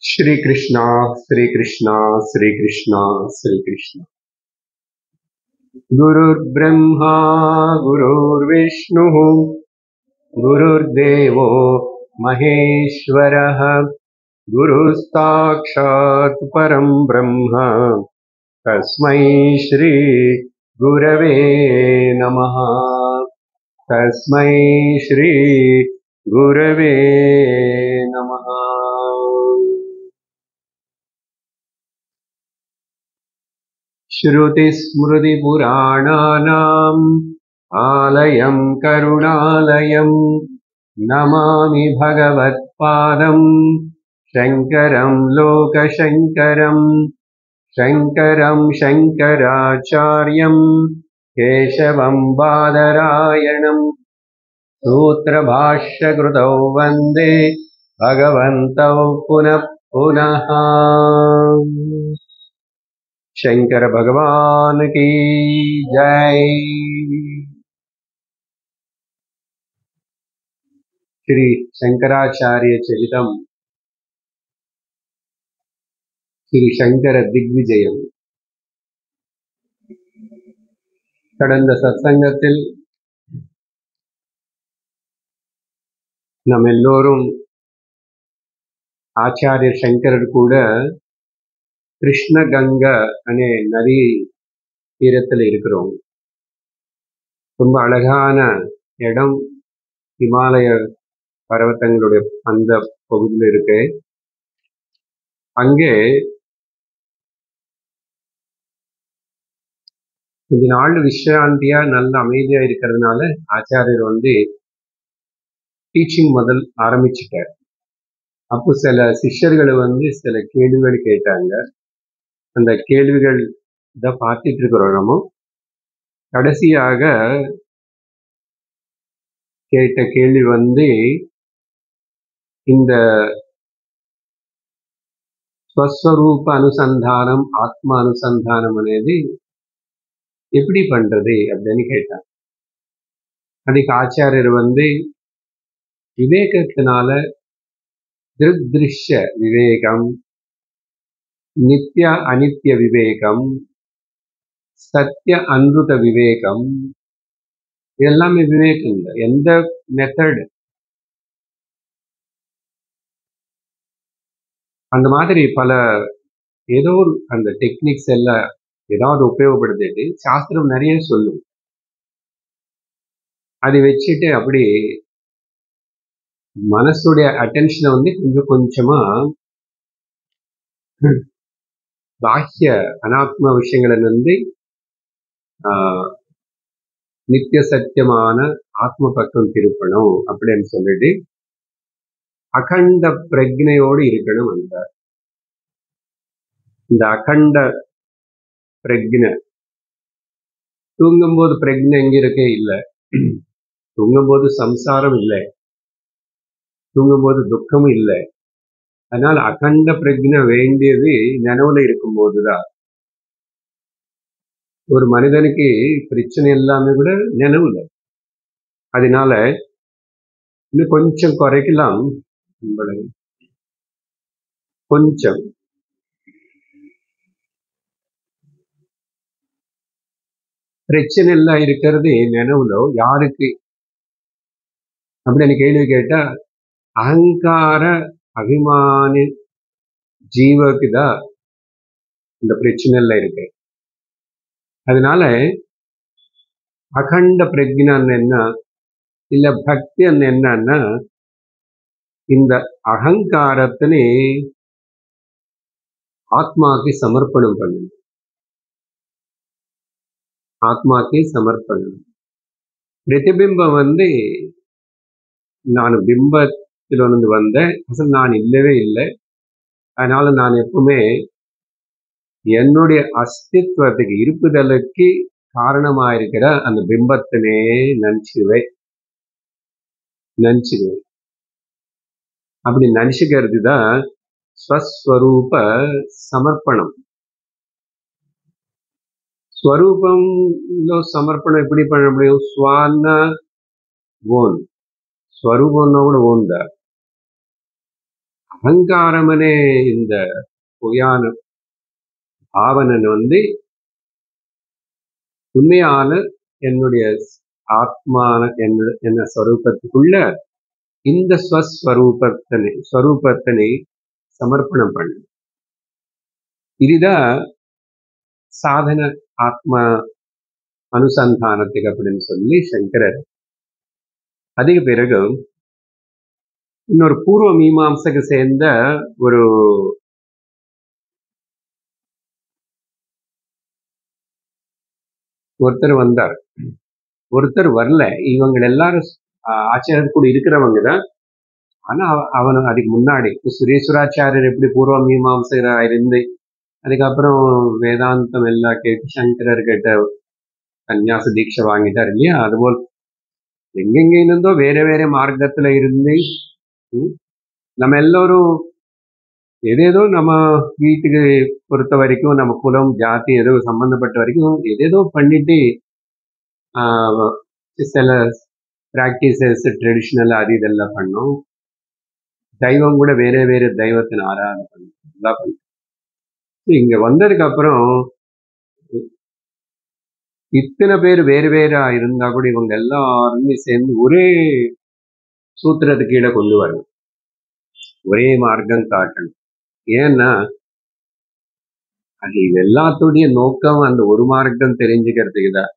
श्री कृष्णा श्री कृष्णा श्री कृष्णा श्री कृष्णा गुरुर्ब्रह्मा गुरुर्विष्णुः गुरुर्देवो महेश्वरः गुरुस्साक्षात् परं ब्रह्म तस्मै श्री गुरवे नमः तस्मै श्री गुरवे नमः श्रुतिस्मृतिपुराणानाम् आलयं करुणालयम् नमामि भगवत्पादम् शङ्करं लोकशङ्करम् शङ्करं शङ्कराचार्यम् केशवं बादरायणम् सूत्रभाष्यकृतौ वन्दे भगवन्तौ पुनः पुनः शंकर भगवान की जय श्री शंकराचार्य चरितम ஸ்ரீ சங்கர திக்விஜயம் கடந்த சத்சங்கத்தில் நம் எல்லோரும் ఆచార్య శంకరుడు కూడా கிருஷ்ணகங்க அనే நதி தீரத்தில் இருக்கிறோம் ரொம்ப அழகான இடம் இமாலய பர்வதங்களுடைய அந்த பகுதியில் இருக்கு அங்கே கொஞ்ச நாள் விஸ்ராந்தியா நல்ல அமைதியா இருக்கிறதுனால ஆச்சாரியர் வந்து டீச்சிங் முதல் ஆரம்பிச்சிட்டார் அப்போ சில சிஷ்யர்களை வந்து சில கேள்விகள் கேட்டாங்க அந்த கேள்விகள் தான் பார்த்துட்டு இருக்கிறோம் நம்ம கடைசியாக கேட்ட கேள்வி வந்து இந்த ஸ்வஸ்வரூப அனுசந்தானம் ஆத்ம அனுசந்தானம் అనేది எப்படி பண்றது அப்படின்னு கேட்டாங்க அதுக்கு ஆச்சாரியர் வந்து விவேகத்தினால திருஷ்ய விவேகம் நித்திய அனித்திய விவேகம் சத்திய அன்ருத விவேகம் எல்லாமே விவேகம் இல்லை எந்த மெத்தட் அந்த மாதிரி பல ஏதோ ஒரு அந்த டெக்னிக்ஸ் எல்லாம் ஏதாவது உபயோகப்படுத்திட்டு சாஸ்திரம் நிறைய சொல்லும் அதை வச்சுட்டு அப்படி மனசுடைய அட்டென்ஷனை வந்து கொஞ்சம் கொஞ்சமா பாஹ்ய அனாத்ம விஷயங்களை வந்து ஆஹ், நித்திய சத்தியமான ஆத்ம பக்கம் திருப்பணும் அப்படின்னு சொல்லிட்டு அகண்ட பிரக்னையோடு இருக்கணும் அந்த இந்த அகண்ட பிரக்னை தூங்கும்போது பிரக்னை எங்க இருக்கே இல்லை தூங்கும்போது சம்சாரம் இல்லை தூங்கும்போது துக்கமும் இல்லை அதனால அகண்ட பிரக்னை வேண்டியது நினைவுல இருக்கும்போது தான் ஒரு மனிதனுக்கு பிரச்சனை எல்லாமே கூட நினைவுல அதனால இன்னும் கொஞ்சம் குறைக்கலாம் நம்மளை கொஞ்சம் பிரச்சனை எல்லாம் இருக்கிறது நினைவுல யாருக்கு அப்படின்னு கேள்வி கேட்டா அகங்கார அபிமானி ஜீவக்கு தான் இந்த பிரச்சனை எல்லாம் இருக்கு அதனால அகண்ட பிரஜ்னான்னு என்ன இல்ல பக்தி என்னன்னா இந்த அகங்காரத்தினை ஆத்மாக்கு சமர்ப்பணம் பண்ணணும் ஆத்மாக்கு சமர்ப்பணம் பிரதிபிம்பம் வந்து நான் பிம்பத்தில் இருந்து வந்தேன் அசல் நான் இல்லவே இல்லை அதனால நான் எப்பவுமே என்னுடைய அஸ்தித்வத்துக்கு இருப்புதலுக்கு காரணமாயிருக்கிற அந்த பிம்பத்தினே நினைச்சுக்குவேன் நினைச்சுக்குவேன் அப்படி நினைச்சுக்கிறது தான் ஸ்வஸ்வரூப சமர்ப்பணம் ஸ்வரூபంలో సమర్పణ எப்படி பண்ண முடியும் ஸ்வான்னா ஓன் ஸ்வரூபம்னா கூட ஓன் தான் அகங்காரமனே இந்த பொய்யான பாவனன் வந்து உண்மையான என்னுடைய ஆத்மான என்ன என்ன ஸ்வரூபத்துக்குள்ள இந்த ஸ்வஸ்வரூபத்தனை ஸ்வரூபத்தனை சமர்ப்பணம் பண்ணு இதுதான் சாதன ஆத்மா அனுசந்தானத்துக்கு அப்படின்னு சொல்லி சங்கரர் அதுக்கு பிறகு இன்னொரு பூர்வ மீமாம்சக்கு சேர்ந்த ஒரு ஒருத்தர் வந்தார் ஒருத்தர் வரல இவங்க எல்லாரும் ஆஹ், ஆச்சாரியர் கூட இருக்கிறவங்க தான் ஆனா அவ- அவன் அதுக்கு முன்னாடி இப்ப சுரேஸ்வராச்சாரியர் எப்படி பூர்வ மீமாம்சகரா இருந்து அதுக்கப்புறம் வேதாந்தம் எல்லாம் கேட்டு சங்கரர் கேட்ட சந்நியாச தீட்சை வாங்கிட்டார் இல்லையா அதுபோல் எங்கெங்க இருந்தோ வேற வேற மார்க்கத்துல இருந்து ம், நம்ம எல்லாரும் எதேதோ நம்ம வீட்டுக்கு பொறுத்த வரைக்கும் நம்ம குலம் ஜாதி ஏதோ சம்பந்தப்பட்ட வரைக்கும் எதேதோ பண்ணிட்டு ஆஹ், சில பிராக்டிசஸ் ட்ரெடிஷ்னல் அது இதெல்லாம் பண்ணோம் தெய்வம் கூட வேற வேற தெய்வத்தின் ஆராதனை பண்ணோம் எல்லாம் பண்ணோம் இங்க வந்ததுக்கு அப்புறம் இத்தனை பேர் வேறு வேறா இருந்தா கூட இவங்க எல்லாருமே சேர்ந்து ஒரே சூத்திரத்துக்கு கீழே கொண்டு வரணும் ஒரே மார்க்கம் காட்டணும் ஏன்னா அது இது எல்லாத்துடைய நோக்கம் அந்த ஒரு மார்க்கம் தெரிஞ்சுக்கிறதுக்கு தான்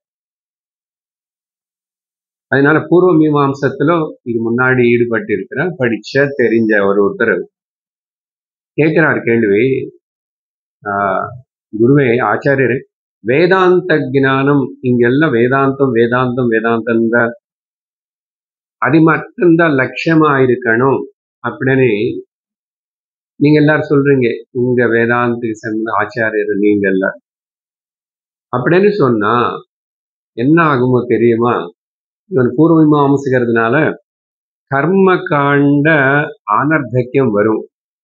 அதனால பூர்வ மீமாம்சத்துல இது முன்னாடி ஈடுபட்டு இருக்கிற படிச்ச தெரிஞ்ச ஒரு ஒருத்தர் கேட்கிறார் கேள்வி ஆஹ், குருவே ஆச்சாரியரே வேதாந்த ஞானம் இங்கெல்லாம் வேதாந்தம் வேதாந்தம் வேதாந்தம் தான் அது மட்டும்தான் லட்சியமா இருக்கணும் அப்படின்னு நீங்க எல்லாரும் சொல்றீங்க உங்க வேதாந்தத்துக்கு சேர்ந்த ஆச்சாரியர் நீங்க எல்லாம் அப்படின்னு சொன்னா என்ன ஆகுமோ தெரியுமா இவன் பூர்வ மீமாம்சகிறதுனால கர்ம காண்ட ஆனர்த்தக்கியம் வரும்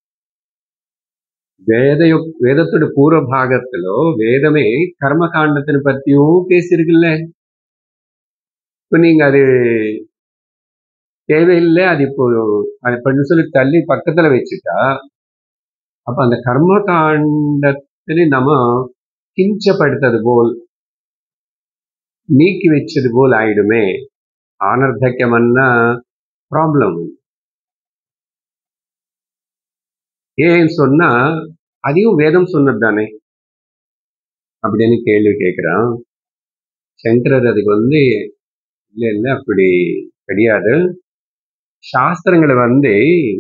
வேத வேதத்தோட பூர்வ பாகத்திலோ வேதமே கர்ம காண்டத்தினை பத்தியும் பேசியிருக்குல்ல இப்ப நீங்க அது தேவையில்லை அது இப்போ அது பண்ணு சொல்லி தள்ளி பக்கத்துல வச்சுட்டா அப்ப அந்த கர்ம காண்டத்தினை நம்ம கிஞ்சப்படுத்தது போல் நீக்கி வச்சது போல் ஆயிடுமே ஆனர்த்தக்கியம்னா ப்ராப்ளம் ஏன்னு சொன்னா அதையும் வேதம் சொன்னது தானே அப்படின்னு கேள்வி கேட்கிறான் சங்கரர் அதுக்கு வந்து இல்ல இல்ல அப்படி கிடையாது சாஸ்திரங்களை வந்து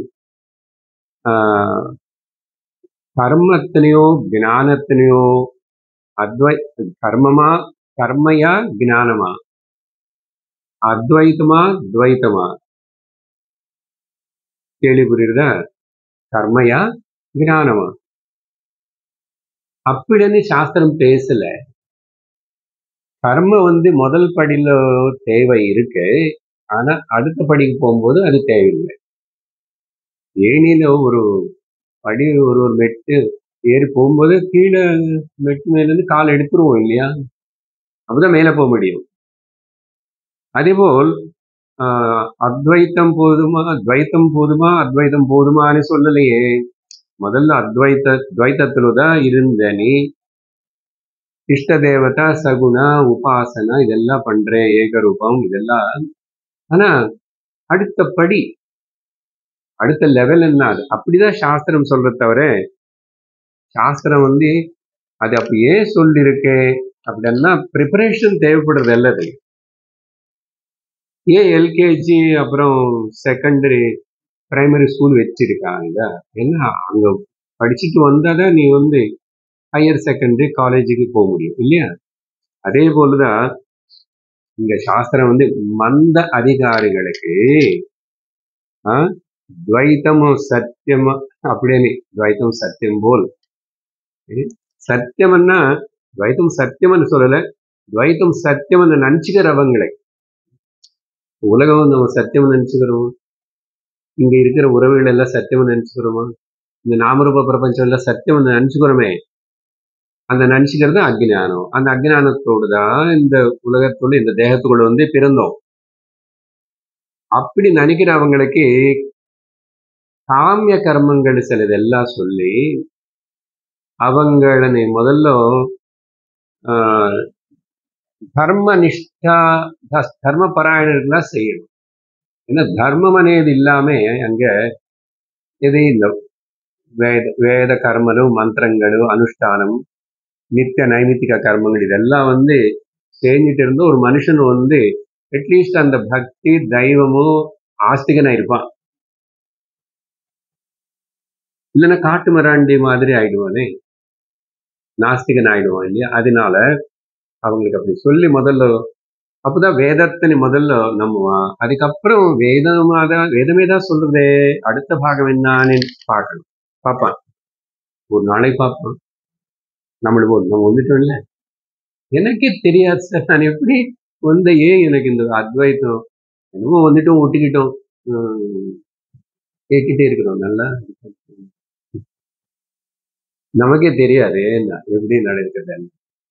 ஆஹ், கர்மத்தினையோ ஞானத்தினையோ அத்வை கர்மமா கர்மையா ஞானமா அத்வைத்தமா துவைத்தமா கேள்வி புரியுதா கர்மையா ஞானமா அப்படின்னு சாஸ்திரம் பேசல கர்ம வந்து முதல் படியில தேவை இருக்கு ஆனா அடுத்த படிக்கு போகும்போது அது தேவையில்லை ஏனில ஒரு படி ஒரு ஒரு மெட்டு ஏறி போகும்போது கீழே மெட்டு மேல இருந்து கால் எடுத்துருவோம் இல்லையா அப்பதான் மேல போக முடியும் அதேபோல் ஆஹ், அத்வைத்தம் போதுமா துவைத்தம் போதுமா அத்வைத்தம் போதுமான்னு சொல்லலையே முதல்ல அத்வைத்த துவைத்தத்துல தான் இருந்த நீ இஷ்ட தேவதா சகுணா உபாசனா இதெல்லாம் பண்ற ஏகரூபம் இதெல்லாம் ஆனா அடுத்த படி அடுத்த லெவல் என்ன அது அப்படிதான் சாஸ்திரம் சொல்ற தவிர சாஸ்திரம் வந்து அது அப்படி ஏன் சொல்லிருக்கு அப்படின்னா ப்ரிப்பரேஷன் தேவைப்படுறது அல்லது ஏன் எல்கேஜி அப்புறம் செகண்டரி பிரைமரி ஸ்கூல் வச்சிருக்காங்க ஏன்னா அங்க படிச்சுட்டு வந்தாதான் நீ வந்து ஹையர் செகண்டரி காலேஜுக்கு போக முடியும் இல்லையா அதே போலதான் இங்க சாஸ்திரம் வந்து மந்த அதிகாரிகளுக்கு ஆ, துவைத்தமும் சத்தியமா அப்படின்னு துவைத்தம் சத்தியம் போல் ஏ, சத்தியம்னா துவைத்தம் சத்தியம்னு சொல்லல துவைத்தம் சத்தியம்னு நினைச்சுக்கிறவங்களை உலகம் நம்ம சத்தியம் நினைச்சுக்கிறோம் இங்க இருக்கிற உறவுகள் எல்லாம் சத்தியம் நினைச்சுக்கிறோமா இந்த நாமரூப பிரபஞ்சம் எல்லாம் சத்தியம் நினைச்சுக்கிறோமே அந்த நினைச்சுக்கிறது அக்ஞானம் அந்த அக்ஞானத்தோடு தான் இந்த உலகத்தோடு இந்த தேகத்துக்குள்ள வந்து பிறந்தோம் அப்படி நினைக்கிறவங்களுக்கு காமிய கர்மங்கள் சிலதெல்லாம் சொல்லி అవంగళని మొదల్లో ఆ, ధర్మనిష్ట த- தர்மபராயணர்களா செய்யணும் ஏன்னா தர்மம் అనేది இல்லாம அங்க இது இந்த வேத வேத கர்மலும் மந்திரங்களும் அனுஷ்டானம் நித்திய நைமித்திக கர்மங்கள் இதெல்லாம் வந்து செஞ்சுட்டு இருந்து ஒரு மனுஷன் வந்து அட்லீஸ்ட் அந்த பக்தி தெய்வமும் ஆஸ்திகனா இருப்பான் இல்லைன்னா காட்டு மராண்டி மாதிரி ஆயிடுவானே நாஸ்திகன் ஆயிடுவான் இல்லையா அதனால அவங்களுக்கு அப்படி சொல்லி முதல்ல அப்பதான் வேதத்தினை முதல்ல நம்புவான் அதுக்கப்புறம் வேதமாதான் வேதமே தான் சொல்றதே அடுத்த பாகம் என்னன்னு பார்க்கணும் பார்ப்பான் ஒரு நாளை பார்ப்பான் நம்மளுக்கு ஒரு- நம்ம வந்துட்டோம் இல்ல எனக்கே தெரியாது சார் நான் எப்படி வந்த ஏன் எனக்கு இந்த அத்வைத்தம் என்னமோ வந்துட்டோம் ஒட்டிக்கிட்டோம் ஹம், கேட்டுட்டே இருக்கிறோம் நல்லா நமக்கே தெரியாது என்ன எப்படி நடக்குதுன்னு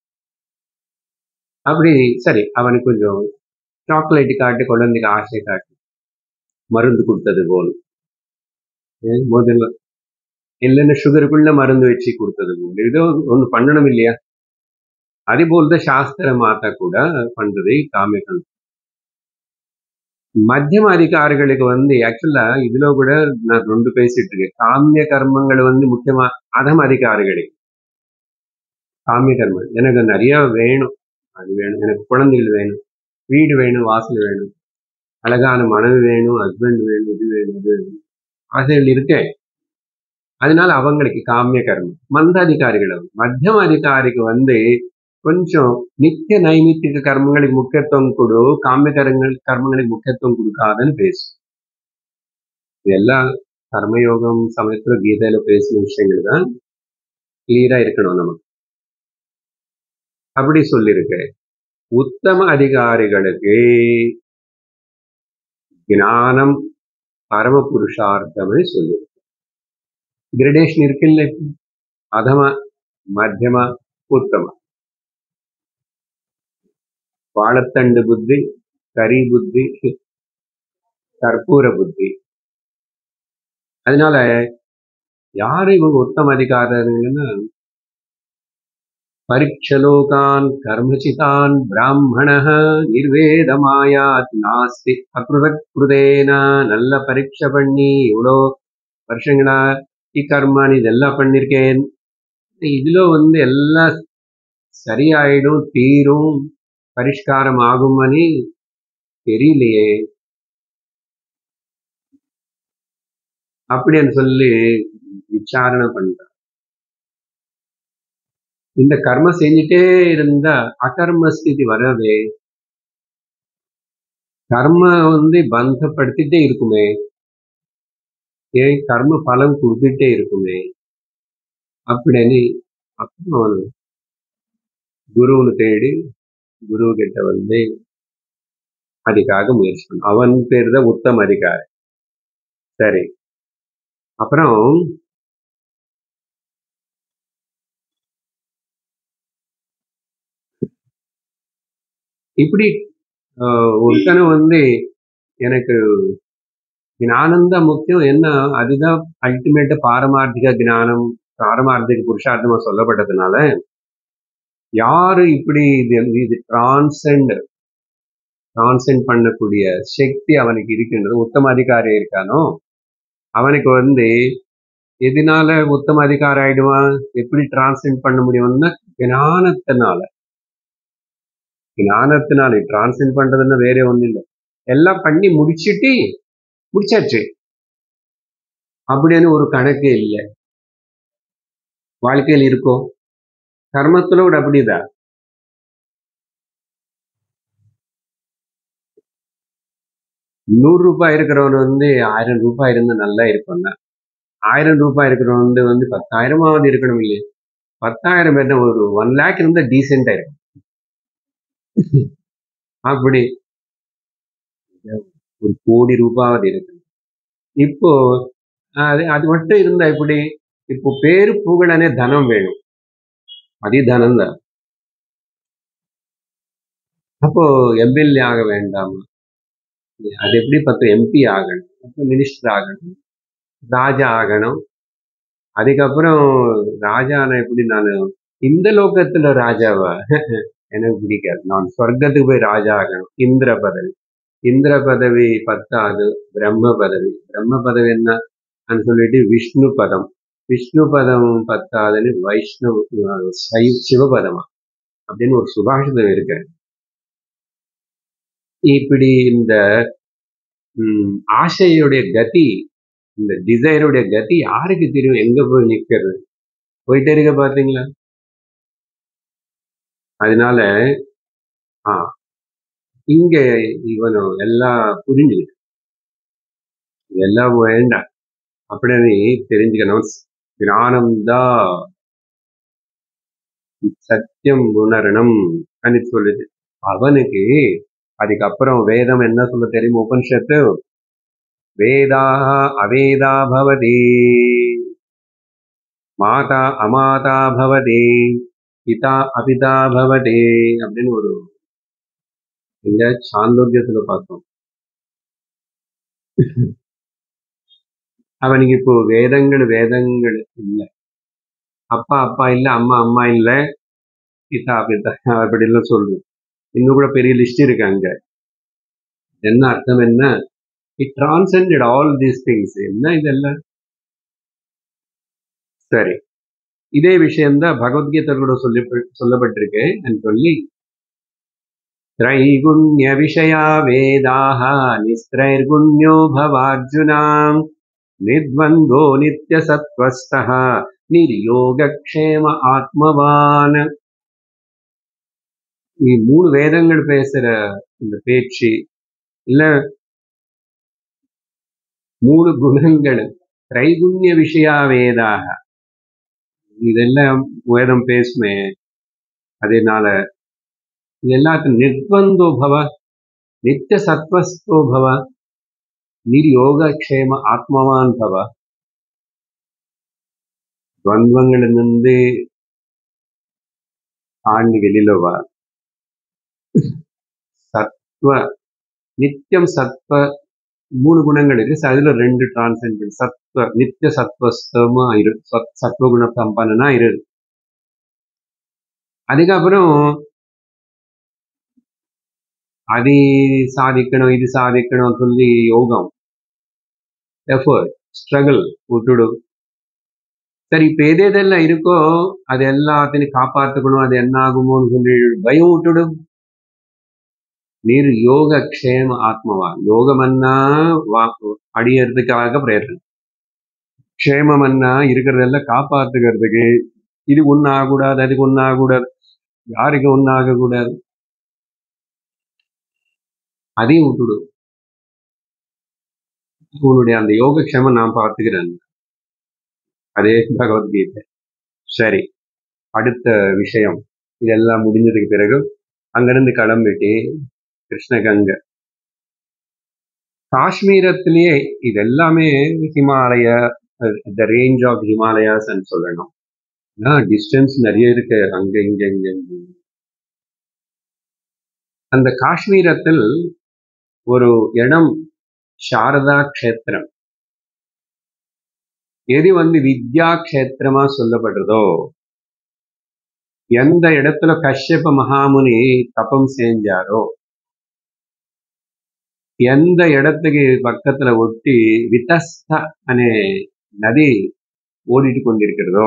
அப்படி சரி அவனுக்கு கொஞ்சம் சாக்லேட் காட்டு குழந்தைக்கு ஆசை காட்டு மருந்து கொடுத்தது போல் ஏன் முதல்ல இல்லைன்னா சுகருக்குள்ள மருந்து வச்சு கொடுத்தது போல் ஏதோ ஒன்று பண்ணணும் இல்லையா அதே போல் தான் சாஸ்திர மாத்தா கூட பண்றது காமிக்கணும் மத்தியம அதிகாரிகளுக்கு வந்து ஆக்சுவலா இதுல கூட நான் ரெண்டு பேசிட்டு இருக்கேன் காமிய கர்மங்கள் வந்து முக்கியமா அதம் அதிகாரிகளுக்கு காமிய கர்மம் எனக்கு நிறைய வேணும் அது வேணும் எனக்கு குழந்தைகள் வேணும் வீடு வேணும் வாசல் வேணும் அழகான மனைவி வேணும் ஹஸ்பண்ட் வேணும் இது வேணும் இது வேணும் ஆசைகள் இருக்கே அதனால அவங்களுக்கு காமிய கர்மம் மந்த அதிகாரிகள் அவங்க. மத்தியம அதிகாரிக்கு வந்து கொஞ்சம் நித்திய நைமித்திக கர்மங்களுக்கு முக்கியத்துவம் கொடு காமிய கர்மங்கள் கர்மங்களுக்கு முக்கியத்துவம் கொடுக்காதன்னு பேசு இதெல்லாம் கர்மயோகம் சமயத்துல கீதையில பேசின விஷயங்கள் தான் கிளியரா இருக்கணும் நமக்கு அப்படி சொல்லியிருக்கு உத்தம அதிகாரிகளுக்கு ஞானம் பரம புருஷார்த்தம்னு சொல்லி கிரடேஷன் இருக்குல்ல இப்போ? அதம மத்தியம உத்தம வாழைத்தண்டு புத்தி கரி புத்தி கற்பூர புத்தி அதனால யாரு இவங்க உத்தம அதிகாரிகள்னா பரீட்சலோகான் கர்மசிதான் பிராமணः நிர்வேதமாயாத் நாஸ்தி அக்ருதக் கிருதேனா நல்ல பரீட்சை பண்ணி இவ்வளோ வருஷங்களா கர்மான் இதெல்லாம் பண்ணிருக்கேன் இதுல வந்து எல்லாம் சரியாயிடும் தீரும் பரிஷ்காரம் ஆகுமனி தெரியலையே அப்படின்னு சொல்லி விசாரணை பண்ற இந்த கர்ம செஞ்சுட்டே இருந்தா அகர்ம ஸ்திதி வராதே கர்ம வந்து பந்தப்படுத்திட்டே இருக்குமே ஏன் கர்ம பலம் கொடுத்துட்டே இருக்குமே அப்படின்னு அப்புறம் குருவுன்னு தேடி குரு கிட்ட வந்து அதுக்காக முயற்சி பண்ண அவன் பேர் தான் உத்தம அதிகாரி சரி அப்புறம் இப்படி ஆஹ், ஒருத்தனை வந்து எனக்கு ஞானம் தான் முக்கியம் என்ன அதுதான் அல்டிமேட் பாரமார்த்திக ஞானம் பாரமார்த்திக புருஷார்த்தமா சொல்லப்பட்டதுனால யாரு இப்படி இது இது டிரான்சென்ட் டிரான்சென்ட் பண்ணக்கூடிய சக்தி அவனுக்கு இருக்கின்றது உத்தம அதிகாரி இருக்கானோ அவனுக்கு வந்து எதனால உத்தம அதிகாரி ஆயிடுவான் எப்படி டிரான்சென்ட் பண்ண முடியும்னா ஞானத்தினால ஞானத்தினால டிரான்சென்ட் பண்றதுன்னா வேற ஒண்ணும் இல்லை எல்லாம் பண்ணி முடிச்சிட்டு முடிச்சாச்சு அப்படின்னு ஒரு கணக்கே இல்லை வாழ்க்கையில் இருக்கும் கர்மத்துல கூட அப்படிதான் நூறு ரூபாய் இருக்கிறவன் வந்து ஆயிரம் ரூபாய் இருந்தா நல்லா இருக்கும்னா ஆயிரம் ரூபாய் இருக்கிறவன் வந்து வந்து பத்தாயிரமாவது இருக்கணும் இல்லையா பத்தாயிரம் என்ன ஒரு ஒன் லேக் இருந்தா டீசெண்டா இருக்கும் அப்படி ஒரு கோடி ரூபாவது இருக்கு இப்போ அது அது மட்டும் இருந்தா இப்படி இப்போ பேரு புகழனே தனம் வேணும் அதே தனம் தான் அப்போ எம்எல்ஏ ஆக வேண்டாமா அது எப்படி பத்து எம்பி ஆகணும் அப்போ மினிஸ்டர் ஆகணும் ராஜா ஆகணும் அதுக்கப்புறம் ராஜான எப்படி நான் இந்த லோகத்துல ராஜாவா எனக்கு பிடிக்காது நான் சொர்க்கத்துக்கு போய் ராஜா ஆகணும் இந்திர பதவி இந்திர பதவி பத்தாது பிரம்ம பதவி பிரம்ம பதவி என்னன்னு சொல்லிட்டு விஷ்ணு பதம் விஷ்ணு பதம் பத்தாதுன்னு வைஷ்ணவ சைவ- சிவபதமா அப்படின்னு ஒரு சுபாஷிதம் இருக்கு இப்படி இந்த ம், ஆசையுடைய கதி இந்த டிசைருடைய கதி யாருக்கு தெரியும் எங்க போய் நிக்கிறது போயிட்டே இருக்க பாத்தீங்களா அதனால ஆ, இங்க இவனும் எல்லாம் புரிஞ்சுக்கிட்டு எல்லாம் வேண்டாம் அப்படின்னு தெரிஞ்சுக்கணும் ஞானம் தான் சத்தியம் உணரணும் அப்படின்னு சொல்லுது அவனுக்கு அதுக்கப்புறம் வேதம் என்ன சொல்ல தெரியும் உபனிஷத்து வேதா அவேதா பவதி மாதா அமாதா பவதி பிதா அபிதா பவதி அப்படின்னு ஒரு இங்க சாந்தோக்கியத்துல பார்த்தோம் அவனுக்கு இப்போ வேதங்கள் வேதங்கள் இல்ல அப்பா அப்பா இல்ல அம்மா அம்மா இல்ல பிதா பிதா அப்படி எல்லாம் சொல்றது இன்னும் கூட பெரிய லிஸ்ட் இருக்கு அங்க என்ன அர்த்தம் என்ன it transcended all these things என்ன இதெல்லாம் சரி இதே விஷயம்தான் பகவத்கீதை கூட சொல்லி சொல்லப்பட்டிருக்கு சொல்லி त्रैगुण्य विषया वेदाः निस्त्रैर्गुण्यो भवार्जुनाम् निर्द्वन्द्वो नित्यसत्त्वस्थः निर्योगक्षேம ஆத்மவான் நீ மூணு வேதங்கள் பேசுற இந்த பேச்சு இல்ல மூணு குணங்கள் திரைகுண்ய விஷயா வேதாக இதெல்லாம் வேதம் பேசுமே அதனால இது எல்லாத்தையும் நிர்பந்தோ பவ நித்திய சத்வஸ்தோ பவ நிர்யோகக்ஷேம ஆத்மவான் பவ துவந்தங்களிலிருந்து ஆண்டு வெளியில வா சத்வ நித்தியம் சத்வ மூணு குணங்கள் இருக்கு அதுல ரெண்டு டிரான்சென்டென்ட் சத்வ நித்திய சத்வஸ்தமா இரு சத்- சத்வகுண சம்பன்னா இரு அதுக்கப்புறம் அது சாதிக்கணும் இது சாதிக்கணும் சொல்லி யோகம் எஃபர்ட் ஸ்ட்ரகிள் விட்டுடு சரி இப்ப எது எதெல்லாம் இருக்கோ அது எல்லாத்தையும் காப்பாத்துக்கணும் அது என்ன ஆகுமோன்னு சொல்லி பயம் விட்டுடும் நீர் யோக க்ஷேம ஆத்மவான் யோகமன்னா வா- அடியறதுக்காக பிரயத்தனம் க்ஷேமமன்னா இருக்கிறதெல்லாம் காப்பாத்துக்கிறதுக்கு இது ஒண்ணு ஆகக்கூடாது அதுக்கு ஒண்ணு ஆகக்கூடாது யாருக்கு ஒண்ணு ஆகக்கூடாது அதையும் விட்டுடு உன்னுடைய அந்த யோகக்ஷேமம் நான் பார்த்துக்கிறேன் அதே பகவத்கீதை சரி அடுத்த விஷயம் இதெல்லாம் முடிஞ்சதுக்கு பிறகு அங்கிருந்து கிளம்பிட்டு கிருஷ்ணகங்கை காஷ்மீரத்திலேயே இது எல்லாமே Himalaya the range of Himalayas சொல்லணும் டிஸ்டன்ஸ் நிறைய இருக்கு அங்க இங்க இங்க இங்க. அந்த காஷ்மீரத்தில் ஒரு இடம் சாரதா க்ஷேத்திரம் எது வந்து வித்யா க்ஷேத்திரமா சொல்லப்படுறதோ எந்த இடத்துல கஷ்யப மகாமுனி தபம் செஞ்சாரோ எந்த இடத்துக்கு பக்கத்துல ஒட்டி விதஸ்த அనే நதி ஓடிட்டு கொண்டிருக்கிறதோ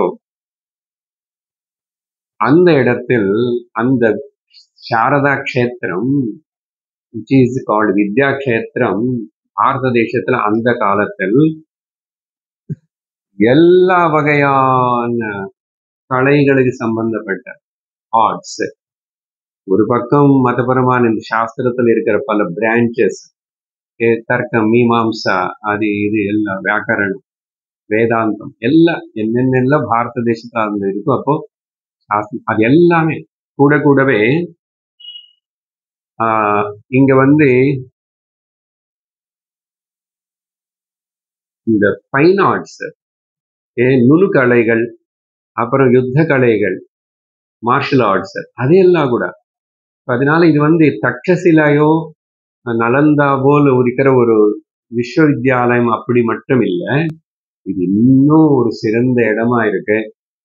அந்த இடத்தில் அந்த சாரதா க்ஷேத்திரம் which is called வித்யா க்ஷேத்திரம் பாரத தேசத்துல அந்த காலத்தில் எல்லா வகையான கலைகளுக்கு சம்பந்தப்பட்ட ஆர்ட்ஸ் ஒரு பக்கம் மதபரமான இந்த சாஸ்திரத்துல இருக்கிற பல பிரான்ச்சஸ் தர்க்கம் மீமாம்சா அது இது எல்லாம் வியாக்கரணம் வேதாந்தம் எல்லாம் என்னென்னெல்லாம் பாரத தேசத்துல அந்த இருக்கோ அப்போ சாஸ்திரம் அது எல்லாமே கூட கூடவே ஆஹ் இங்க வந்து இந்த ஃபைன் ஆர்ட்ஸ் நுணுக்கலைகள் அப்புறம் யுத்த கலைகள் மார்ஷல் ஆர்ட்ஸ் அதையெல்லாம் கூட அதனால இது வந்து தக்ஷசிலாயோ நலந்தா போல் இருக்கிற ஒரு விஸ்வவித்யாலயம் அப்படி மட்டும் இல்லை இது இன்னும் ஒரு சிறந்த இடமா இருக்கு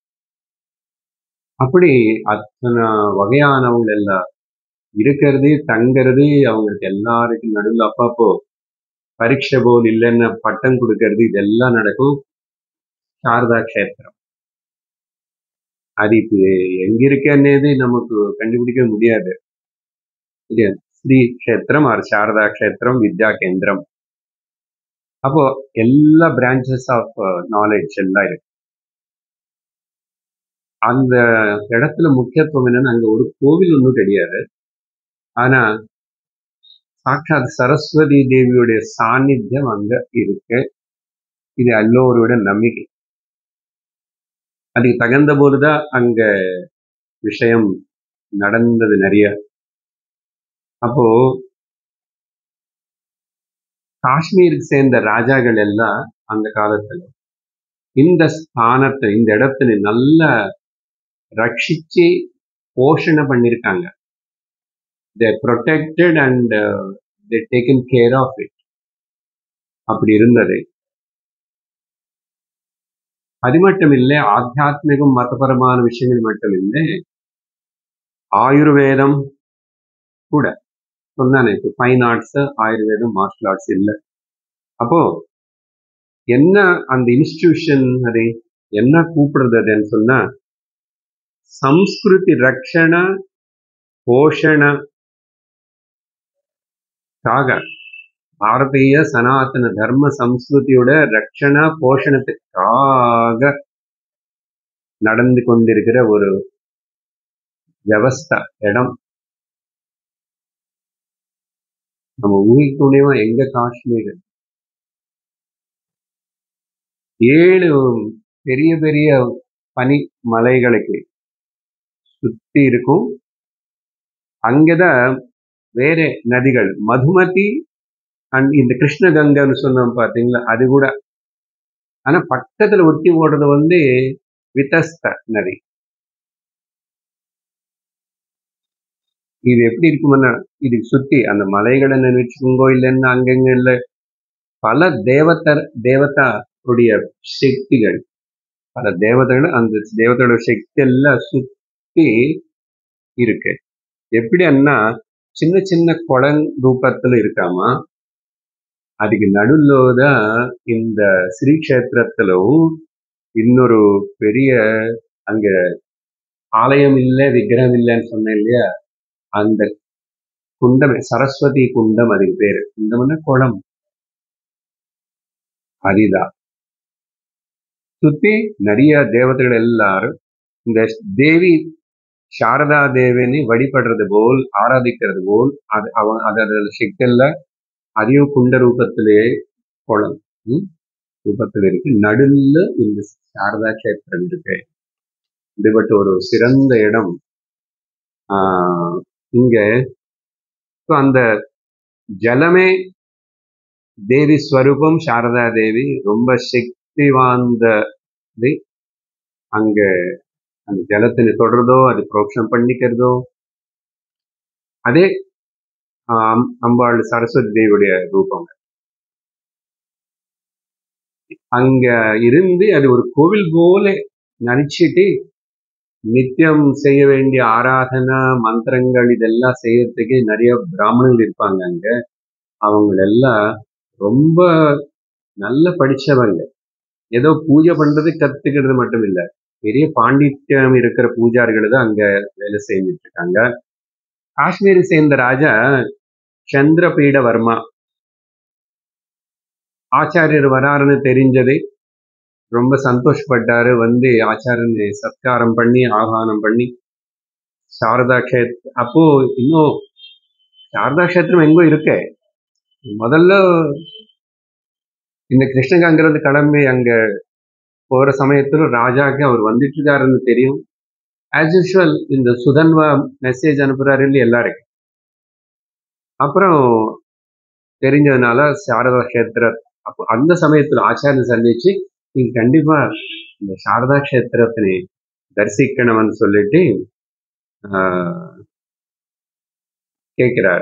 அப்படி அத்தனை வகையானவங்க எல்லாம் இருக்கிறது தங்கிறது அவங்களுக்கு எல்லாருக்கும் நடுவில் அப்பப்போ பரீட்சை போல் இல்லைன்னு பட்டம் கொடுக்கறது இதெல்லாம் நடக்கும் சாரதா கஷேத்திரம் அது இப்போ எங்க இருக்கன்னேது நமக்கு கண்டுபிடிக்க முடியாது இல்லையா ஸ்ரீ கஷேத்திரம் ஆர் சாரதா கஷேத்திரம் வித்யா கேந்திரம் அப்போ எல்லா பிரான்ச்சஸ் ஆஃப் நாலேஜ் எல்லாம் இருக்கு அந்த இடத்துல முக்கியத்துவம் என்னன்னா அங்க ஒரு கோவில் ஒன்றும் கிடையாது ஆனா சாட்சாத் சரஸ்வதி தேவியுடைய சாநித்தியம் அங்க இருக்கு இது எல்லோரோட நம்பிக்கை அதுக்கு தகுந்த போதுதான் அங்க விஷயம் நடந்தது நிறைய அப்போ காஷ்மீருக்கு சேர்ந்த ராஜாக்கள் எல்லாம் அந்த காலத்துல இந்த ஸ்தானத்தை இந்த இடத்துல நல்ல ரட்சிச்சு போஷணை பண்ணிருக்காங்க they protected and they taken care of it அப்படி இருந்தது அது மட்டும் இல்லை ஆத்தியாத்மிகம் மதபரமான விஷயங்கள் மட்டும் இல்லை ஆயுர்வேதம் கூட சொன்னானே இப்போ ஃபைன் ஆர்ட்ஸ் ஆயுர்வேதம் மார்ஷல் ஆர்ட்ஸ் இல்லை அப்போ என்ன அந்த இன்ஸ்டிடியூஷன் அது என்ன கூப்பிடுறது அதுன்னு சொன்னா ಸಂಸ್ಕೃತಿ ರಕ್ಷಣ ಪೋಷಣ தாக பாரதிய சனாதன தர்ம சம்ஸ்கிருதியோட ரட்சண போஷணத்துக்காக நடந்து கொண்டிருக்கிற ஒரு வியவஸ்தா இடம் நம்ம ஊகிக்கூடியவா எங்க காஷ்மீர் ஏழு பெரிய பெரிய பனி மலைகளுக்கு சுத்தி இருக்கும் அங்கதான் வேற நதிகள் மதுமதி அண்ட் இந்த கிருஷ்ணகங்கைன்னு சொன்னோம் பாத்தீங்களா அது கூட ஆனா பக்கத்துல ஒட்டி ஓடுறது வந்து விதஸ்த நதி இது எப்படி இருக்குமுன்னா இதுக்கு சுத்தி அந்த மலைகளை நினைச்சுக்கோங்கோ இல்லைன்னா அங்கங்க இல்ல பல தேவத்தர் தேவதா உடைய சக்திகள் பல தேவதைகள் அந்த தேவதையோட சக்தி எல்லாம் சுத்தி இருக்கு எப்படின்னா சின்ன சின்ன குளம் ரூபத்துல இருக்காமா அதுக்கு நடுவில் தான் இந்த ஸ்ரீ கஷேத்திரத்திலும் இன்னொரு பெரிய அங்க ஆலயம் இல்லை விக்கிரகம் இல்லைன்னு சொன்னேன் இல்லையா அந்த குண்டம் சரஸ்வதி குண்டம் அதுக்கு பேரு குண்டம்னா குளம் அதுதான் சுத்தி நிறைய தேவதைகள் எல்லாரும் இந்த தேவி சாரதா தேவினை வழிபடுறது போல் ஆராதிக்கிறது போல் அது அவன் அதோட சக்தியில அதையும் குண்ட ரூபத்திலே குளம் ம், ரூபத்தில் இருக்கு நடுல இந்த சாரதா கஷேத்திரம் இருக்கு இதுபட்ட ஒரு சிறந்த இடம் ஆஹ் இங்க so அந்த ஜலமே தேவி ஸ்வரூபம் சாரதா தேவி ரொம்ப சக்தி வாய்ந்தது அங்க அந்த ஜலத்தினை தொடர்றதோ அது புரோக்ஷம் பண்ணிக்கிறதோ அதே ஆஹ் அம்பாள் சரஸ்வதி தேவியுடைய ரூபம் அங்க இருந்து அது ஒரு கோவில் போல நினைச்சிட்டு நித்தியம் செய்ய வேண்டிய ஆராதனை மந்திரங்கள் இதெல்லாம் செய்யறதுக்கு நிறைய பிராமணர்கள் இருப்பாங்க அங்க அவங்க எல்லாம் ரொம்ப நல்ல படிச்சவங்க ஏதோ பூஜை பண்றது கத்துக்கிறது மட்டும் இல்ல பெரிய பாண்டித்யம் இருக்கிற பூஜாரிகள் தான் அங்க வேலை செஞ்சுட்டு இருக்காங்க காஷ்மீரை சேர்ந்த ராஜா சந்திரபீடவர்மா ஆச்சாரியர் வராருன்னு தெரிஞ்சது ரொம்ப சந்தோஷப்பட்டாரு வந்து ஆச்சாரியனை சத்காரம் பண்ணி ஆகானம் பண்ணி சாரதா கஷேத் அப்போ இன்னும் சாரதா கஷேத்திரம் எங்கோ இருக்கே முதல்ல இந்த கிருஷ்ணகாங்கிறது கிளம்பி அங்க போற சமயத்துல ராஜாக்கு அவர் வந்துட்டு இருக்காருன்னு தெரியும் ஆஸ் யூஷுவல் இந்த சுதன்வா மெசேஜ் அனுப்புறாரு இல்லையா எல்லாருக்கும் அப்புறம் தெரிஞ்சதுனால சாரதா கஷேத்திர அப்போ அந்த சமயத்துல ஆச்சாரியன் சந்திச்சு நீங்க கண்டிப்பா இந்த சாரதா கஷேத்திரத்தினை தரிசிக்கணும்னு சொல்லிட்டு ஆஹ், கேட்கிறாரு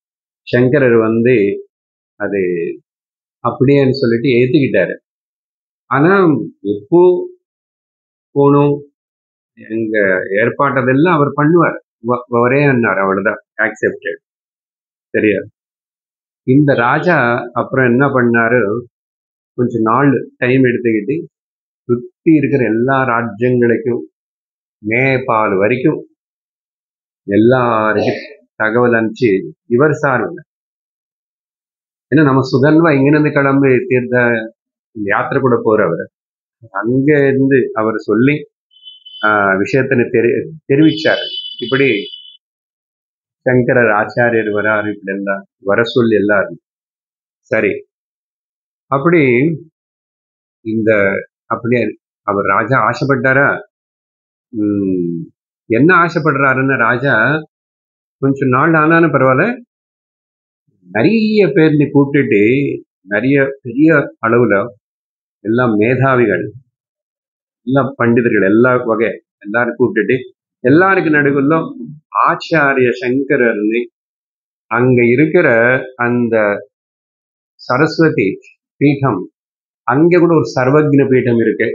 சங்கரர் வந்து அது அப்படியேன்னு சொல்லிட்டு ஏத்துக்கிட்டாரு ஆனா எப்போ போகணும் எங்க ஏற்பாட்டதெல்லாம் அவர் பண்ணுவார் வ- வரே அண்ணார் அவ்வளவுதான் ஆக்செப்டட் சரியா இந்த ராஜா அப்புறம் என்ன பண்ணாரு கொஞ்ச நாள் டைம் எடுத்துக்கிட்டு சுத்தி இருக்கிற எல்லா ராஜ்யங்களுக்கும் நேபாள் வரைக்கும் எல்லாருக்கும் தகவல் அனுப்பிச்சு இவர் சார்பில் ஏன்னா நம்ம சுதன்வா இங்கிருந்து கிளம்பி தீர்த்த யாத்திரை கூட போறவர் அங்க இருந்து அவர் சொல்லி ஆஹ், விஷயத்தினை தெரி தெரிவிச்சாரு இப்படி சங்கரர் ஆச்சாரியர் வராரு இப்படி எல்லாம் வர சொல்லி எல்லாரும் சரி அப்படி இந்த அப்படியே அவர் ராஜா ஆசைப்பட்டாரா உம் என்ன ஆசைப்படுறாருன்னு ராஜா கொஞ்சம் நாள் ஆனாலும் பரவாயில்ல நிறைய பேர் நீ கூப்பிட்டுட்டு நிறைய பெரிய அளவுல எல்லாம் மேதாவிகள் எல்லாம் பண்டிதர்கள் எல்லா வகை எல்லாரும் கூப்பிட்டுட்டு எல்லாருக்கும் நடுவில் ஆச்சாரிய சங்கரர்னு அங்க இருக்கிற அந்த சரஸ்வதி பீடம் அங்க கூட ஒரு சர்வக்ன பீடம் இருக்கு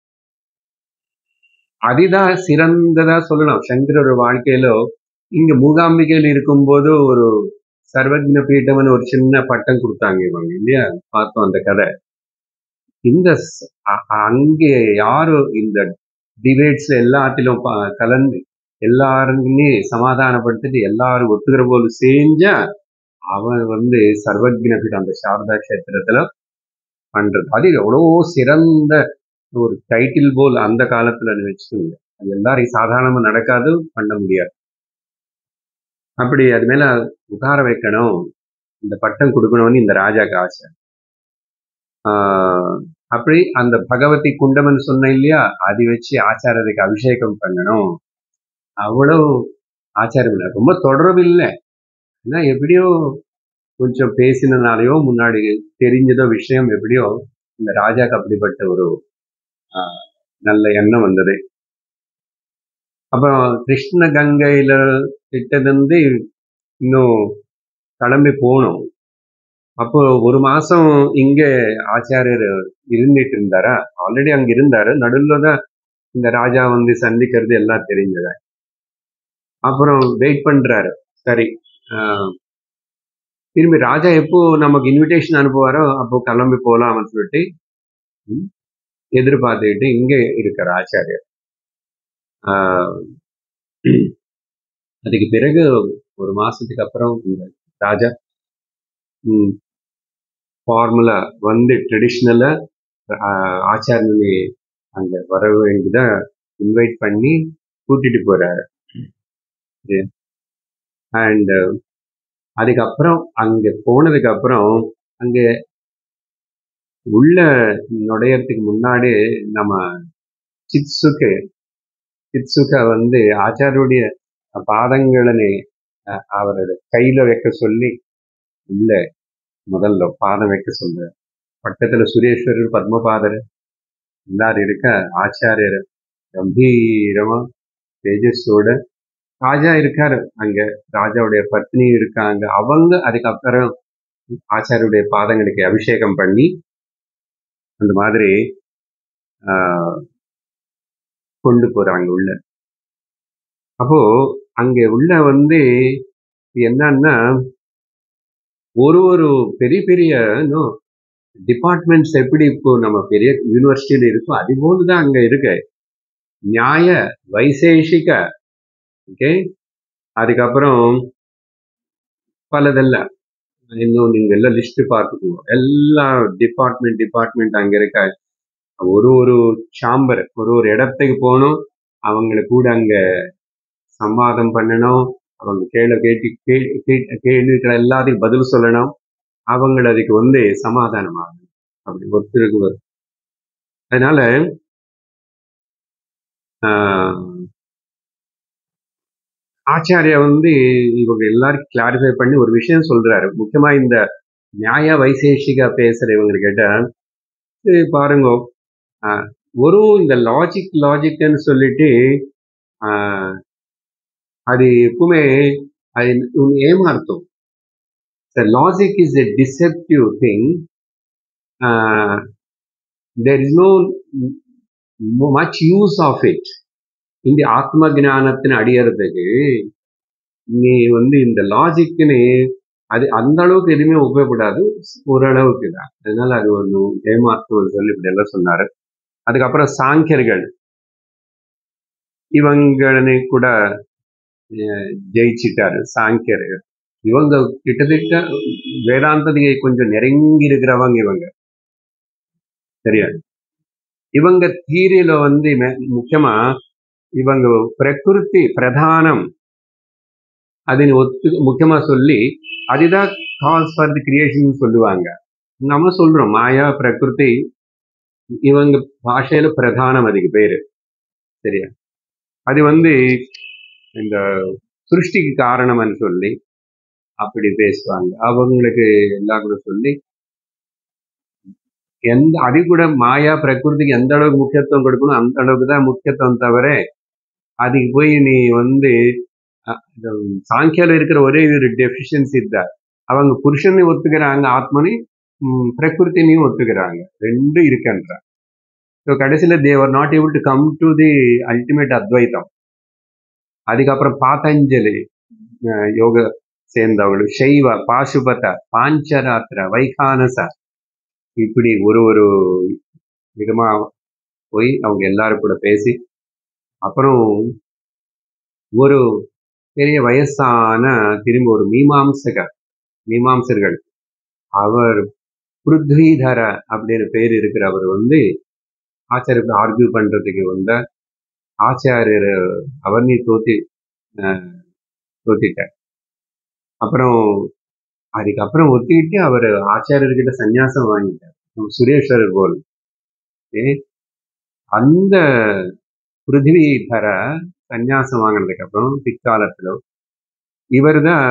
அதுதான் சிறந்ததா சொல்லலாம் சங்கரோட வாழ்க்கையில இங்க மூகாம்பிகையில் இருக்கும்போது ஒரு சர்வக்ன பீட்டம்னு ஒரு சின்ன பட்டம் கொடுத்தாங்க இவங்க இல்லையா பார்த்தோம் அந்த கதை இந்த ஸ்- அ- அங்கே யாரு இந்த டிபேட்ஸ் எல்லாத்திலும் ப- கலந்து எல்லாருமே சமாதானப்படுத்திட்டு எல்லாரும் ஒத்துக்கிற போல செஞ்சா அவன் வந்து சர்வக்ன பீடம் அந்த சாரதா கஷேத்திரத்துல பண்றது அது எவ்வளோ சிறந்த ஒரு டைட்டில் போல் அந்த காலத்துல வச்சுக்கோங்க அது எல்லாரும் சாதாரணமா நடக்காது பண்ண முடியாது அப்படி அது மேல உட்கார வைக்கணும் இந்த பட்டம் கொடுக்கணும்னு இந்த ராஜாக்கு ஆசை ஆஹ் அப்படி அந்த பகவதி குண்டம்னு சொன்னேன் இல்லையா அது வச்சு ஆச்சாரத்துக்கு அபிஷேகம் பண்ணணும் அவ்வளவு ஆச்சாரம் இல்லை ரொம்ப தொடர்பு இல்லை ஏன்னா எப்படியோ கொஞ்சம் பேசினனாலேயோ முன்னாடி தெரிஞ்சதோ விஷயம் எப்படியோ இந்த ராஜாக்கு அப்படிப்பட்ட ஒரு ஆஹ், நல்ல எண்ணம் வந்தது அப்புறம் கிருஷ்ண கங்கையில கிட்டதிருந்து இன்னும் கிளம்பி போகணும் அப்போ ஒரு மாசம் இங்க ஆச்சாரியர் இருந்துட்டு இருந்தாரா ஆல்ரெடி அங்க இருந்தாரு நடுவில் தான் இந்த ராஜா வந்து சந்திக்கிறது எல்லாம் தெரிஞ்சது அப்புறம் வெயிட் பண்றாரு சரி ஆஹ், திரும்பி ராஜா எப்போ நமக்கு இன்விடேஷன் அனுப்புவாரோ அப்போ கிளம்பி போலாம்னு சொல்லிட்டு ம், எதிர்பார்த்துக்கிட்டு இங்க இருக்கிற ஆச்சாரியர் ஆஹ், அதுக்கு பிறகு ஒரு மாசத்துக்கு அப்புறம் இந்த ராஜா ஃபார்முலா வந்து ட்ரெடிஷ்னலா ஆச்சாரியனை அங்க வர வேண்டியதா இன்வைட் பண்ணி கூட்டிட்டு போறாரு அண்ட் அதுக்கப்புறம் அங்க போனதுக்கு அப்புறம் அங்க உள்ள நுழையறதுக்கு முன்னாடி நம்ம சித்சுக்கு சித்சுகா வந்து ஆச்சாரியுடைய பாதங்களை அஹ், அவரோட கையில வைக்க சொல்லி உள்ள முதல்ல பாதம் வைக்க சொல்ற பக்கத்துல சுரேஸ்வரர் பத்மபாதர் எல்லாரும் இருக்க ஆச்சாரியர் கம்பீரமா தேஜஸோட ராஜா இருக்காரு அங்க ராஜாவுடைய பத்னி இருக்காங்க அவங்க அதுக்கப்புறம் ஆச்சாரியுடைய பாதங்களுக்கு அபிஷேகம் பண்ணி அந்த மாதிரி ஆஹ், கொண்டு போறாங்க உள்ள அப்போ அங்க உள்ள வந்து என்னன்னா ஒரு ஒரு பெரிய பெரிய டிபார்ட்மெண்ட்ஸ் எப்படி இப்போ நம்ம பெரிய யூனிவர்சிட்டியில இருக்கோ அது போலதான் அங்க இருக்கு நியாய வைசேஷிக ஓகே அதுக்கப்புறம் பலதெல்லாம் இன்னும் நீங்க எல்லாம் லிஸ்ட் பார்த்துக்கோங்க எல்லா டிபார்ட்மெண்ட் டிபார்ட்மெண்ட் அங்க இருக்க ஒரு ஒரு சாம்பர் ஒரு ஒரு இடத்துக்கு போகணும் அவங்கள கூட அங்க சம்வாதம் பண்ணணும் அவங்க கேள்வி கேட்டு கே- கே- கேள்விகள் எல்லாத்தையும் பதில் சொல்லணும் அவங்கள அதுக்கு வந்து சமாதானம் ஆகணும் அப்படி ஒருத்தருக்கு ஒரு அதனால ஆஹ், ஆச்சாரியா வந்து இவங்க எல்லாரும் கிளாரிஃபை பண்ணி ஒரு விஷயம் சொல்றாரு முக்கியமா இந்த நியாய வைசேஷிகா பேசுற இவங்க கேட்டா இது பாருங்க ஆஹ், ஒரு இந்த லாஜிக் லாஜிக்னு சொல்லிட்டு ஆஹ், அது எப்பவுமே அது உன்னை ஏமாத்தும் logic is a deceptive thing there is no much use of it இந்த ஆத்ம ஞானத்தின் அடியறதுக்கு நீ வந்து இந்த லாஜிக்னு அது அந்த அளவுக்கு எதுவுமே உபயோகப்படாது ஓரளவுக்கு தான் அதனால அது ஒரு ஏமாத்து சொல்லி இப்படி எல்லாம் சொன்னாரு அதுக்கப்புறம் சாங்கியர்கள் இவங்களை கூட அஹ், ஜெயிச்சிட்டாரு சாங்கியர்கள் இவங்க கிட்டத்தட்ட வேதாந்ததியை கொஞ்சம் நெருங்கி இருக்கிறவங்க இவங்க சரியா இவங்க தீரியில வந்து மெ- முக்கியமா இவங்க பிரகிருதி பிரதானம் அதனை ஒத்து முக்கியமா சொல்லி அதுதான் காஸ் ஃபார் தி கிரியேஷன் சொல்லுவாங்க நம்ம சொல்றோம் மாயா பிரகிருதி இவங்க பாஷையில பிரதானம் அதுக்கு பேரு சரியா அது வந்து இந்த சிருஷ்டிக்கு காரணம்னு சொல்லி அப்படி பேசுவாங்க அவங்களுக்கு எல்லாம் கூட சொல்லி எந்த அது கூட மாயா பிரகிருதிக்கு எந்த அளவுக்கு முக்கியத்துவம் கொடுக்கணும் அந்த அளவுக்கு தான் முக்கியத்துவம் தவிர அதுக்கு போய் நீ வந்து அஹ், இந்த சாங்கியால இருக்கிற ஒரே ஒரு டெஃபிஷியன்சி தான் அவங்க புருஷனை ஒத்துக்கிறாங்க ஆத்மனை ம், பிரகிருத்தினையும் ஒத்துக்கிறாங்க ரெண்டும் இருக்குன்றாங்க ஸோ கடைசியில் they are not able to come to the ultimate அத்வைத்தம் அதுக்கப்புறம் பாத்தஞ்சலி அஹ், யோக சேர்ந்தவர்கள் சைவ பாசுபத பாஞ்சராத்திர வைகானச இப்படி ஒரு ஒரு விதமா போய் அவங்க எல்லாரும் கூட பேசி அப்புறம் ஒரு பெரிய வயசான திரும்பி ஒரு மீமாம்சகர் மீமாம்சர்கள் அவர் பிருத்விதர அப்படின்னு பேர் இருக்கிறவர் வந்து ஆச்சாரியர் ஆர்கியூ பண்றதுக்கு வந்த ஆச்சாரியர் அவர் நீ தோத்தி அஹ், தோத்திட்டார் அப்புறம் அதுக்கப்புறம் ஒத்திக்கிட்டு அவர் ஆச்சாரியர்கிட்ட சந்நியாசம் வாங்கிட்டார் நம்ம சுரேஸ்வரர் போல் ஏ, அந்த பிருத்திவிதர சந்நியாசம் வாங்கினதுக்கு அப்புறம் பிற்காலத்துல இவர் தான்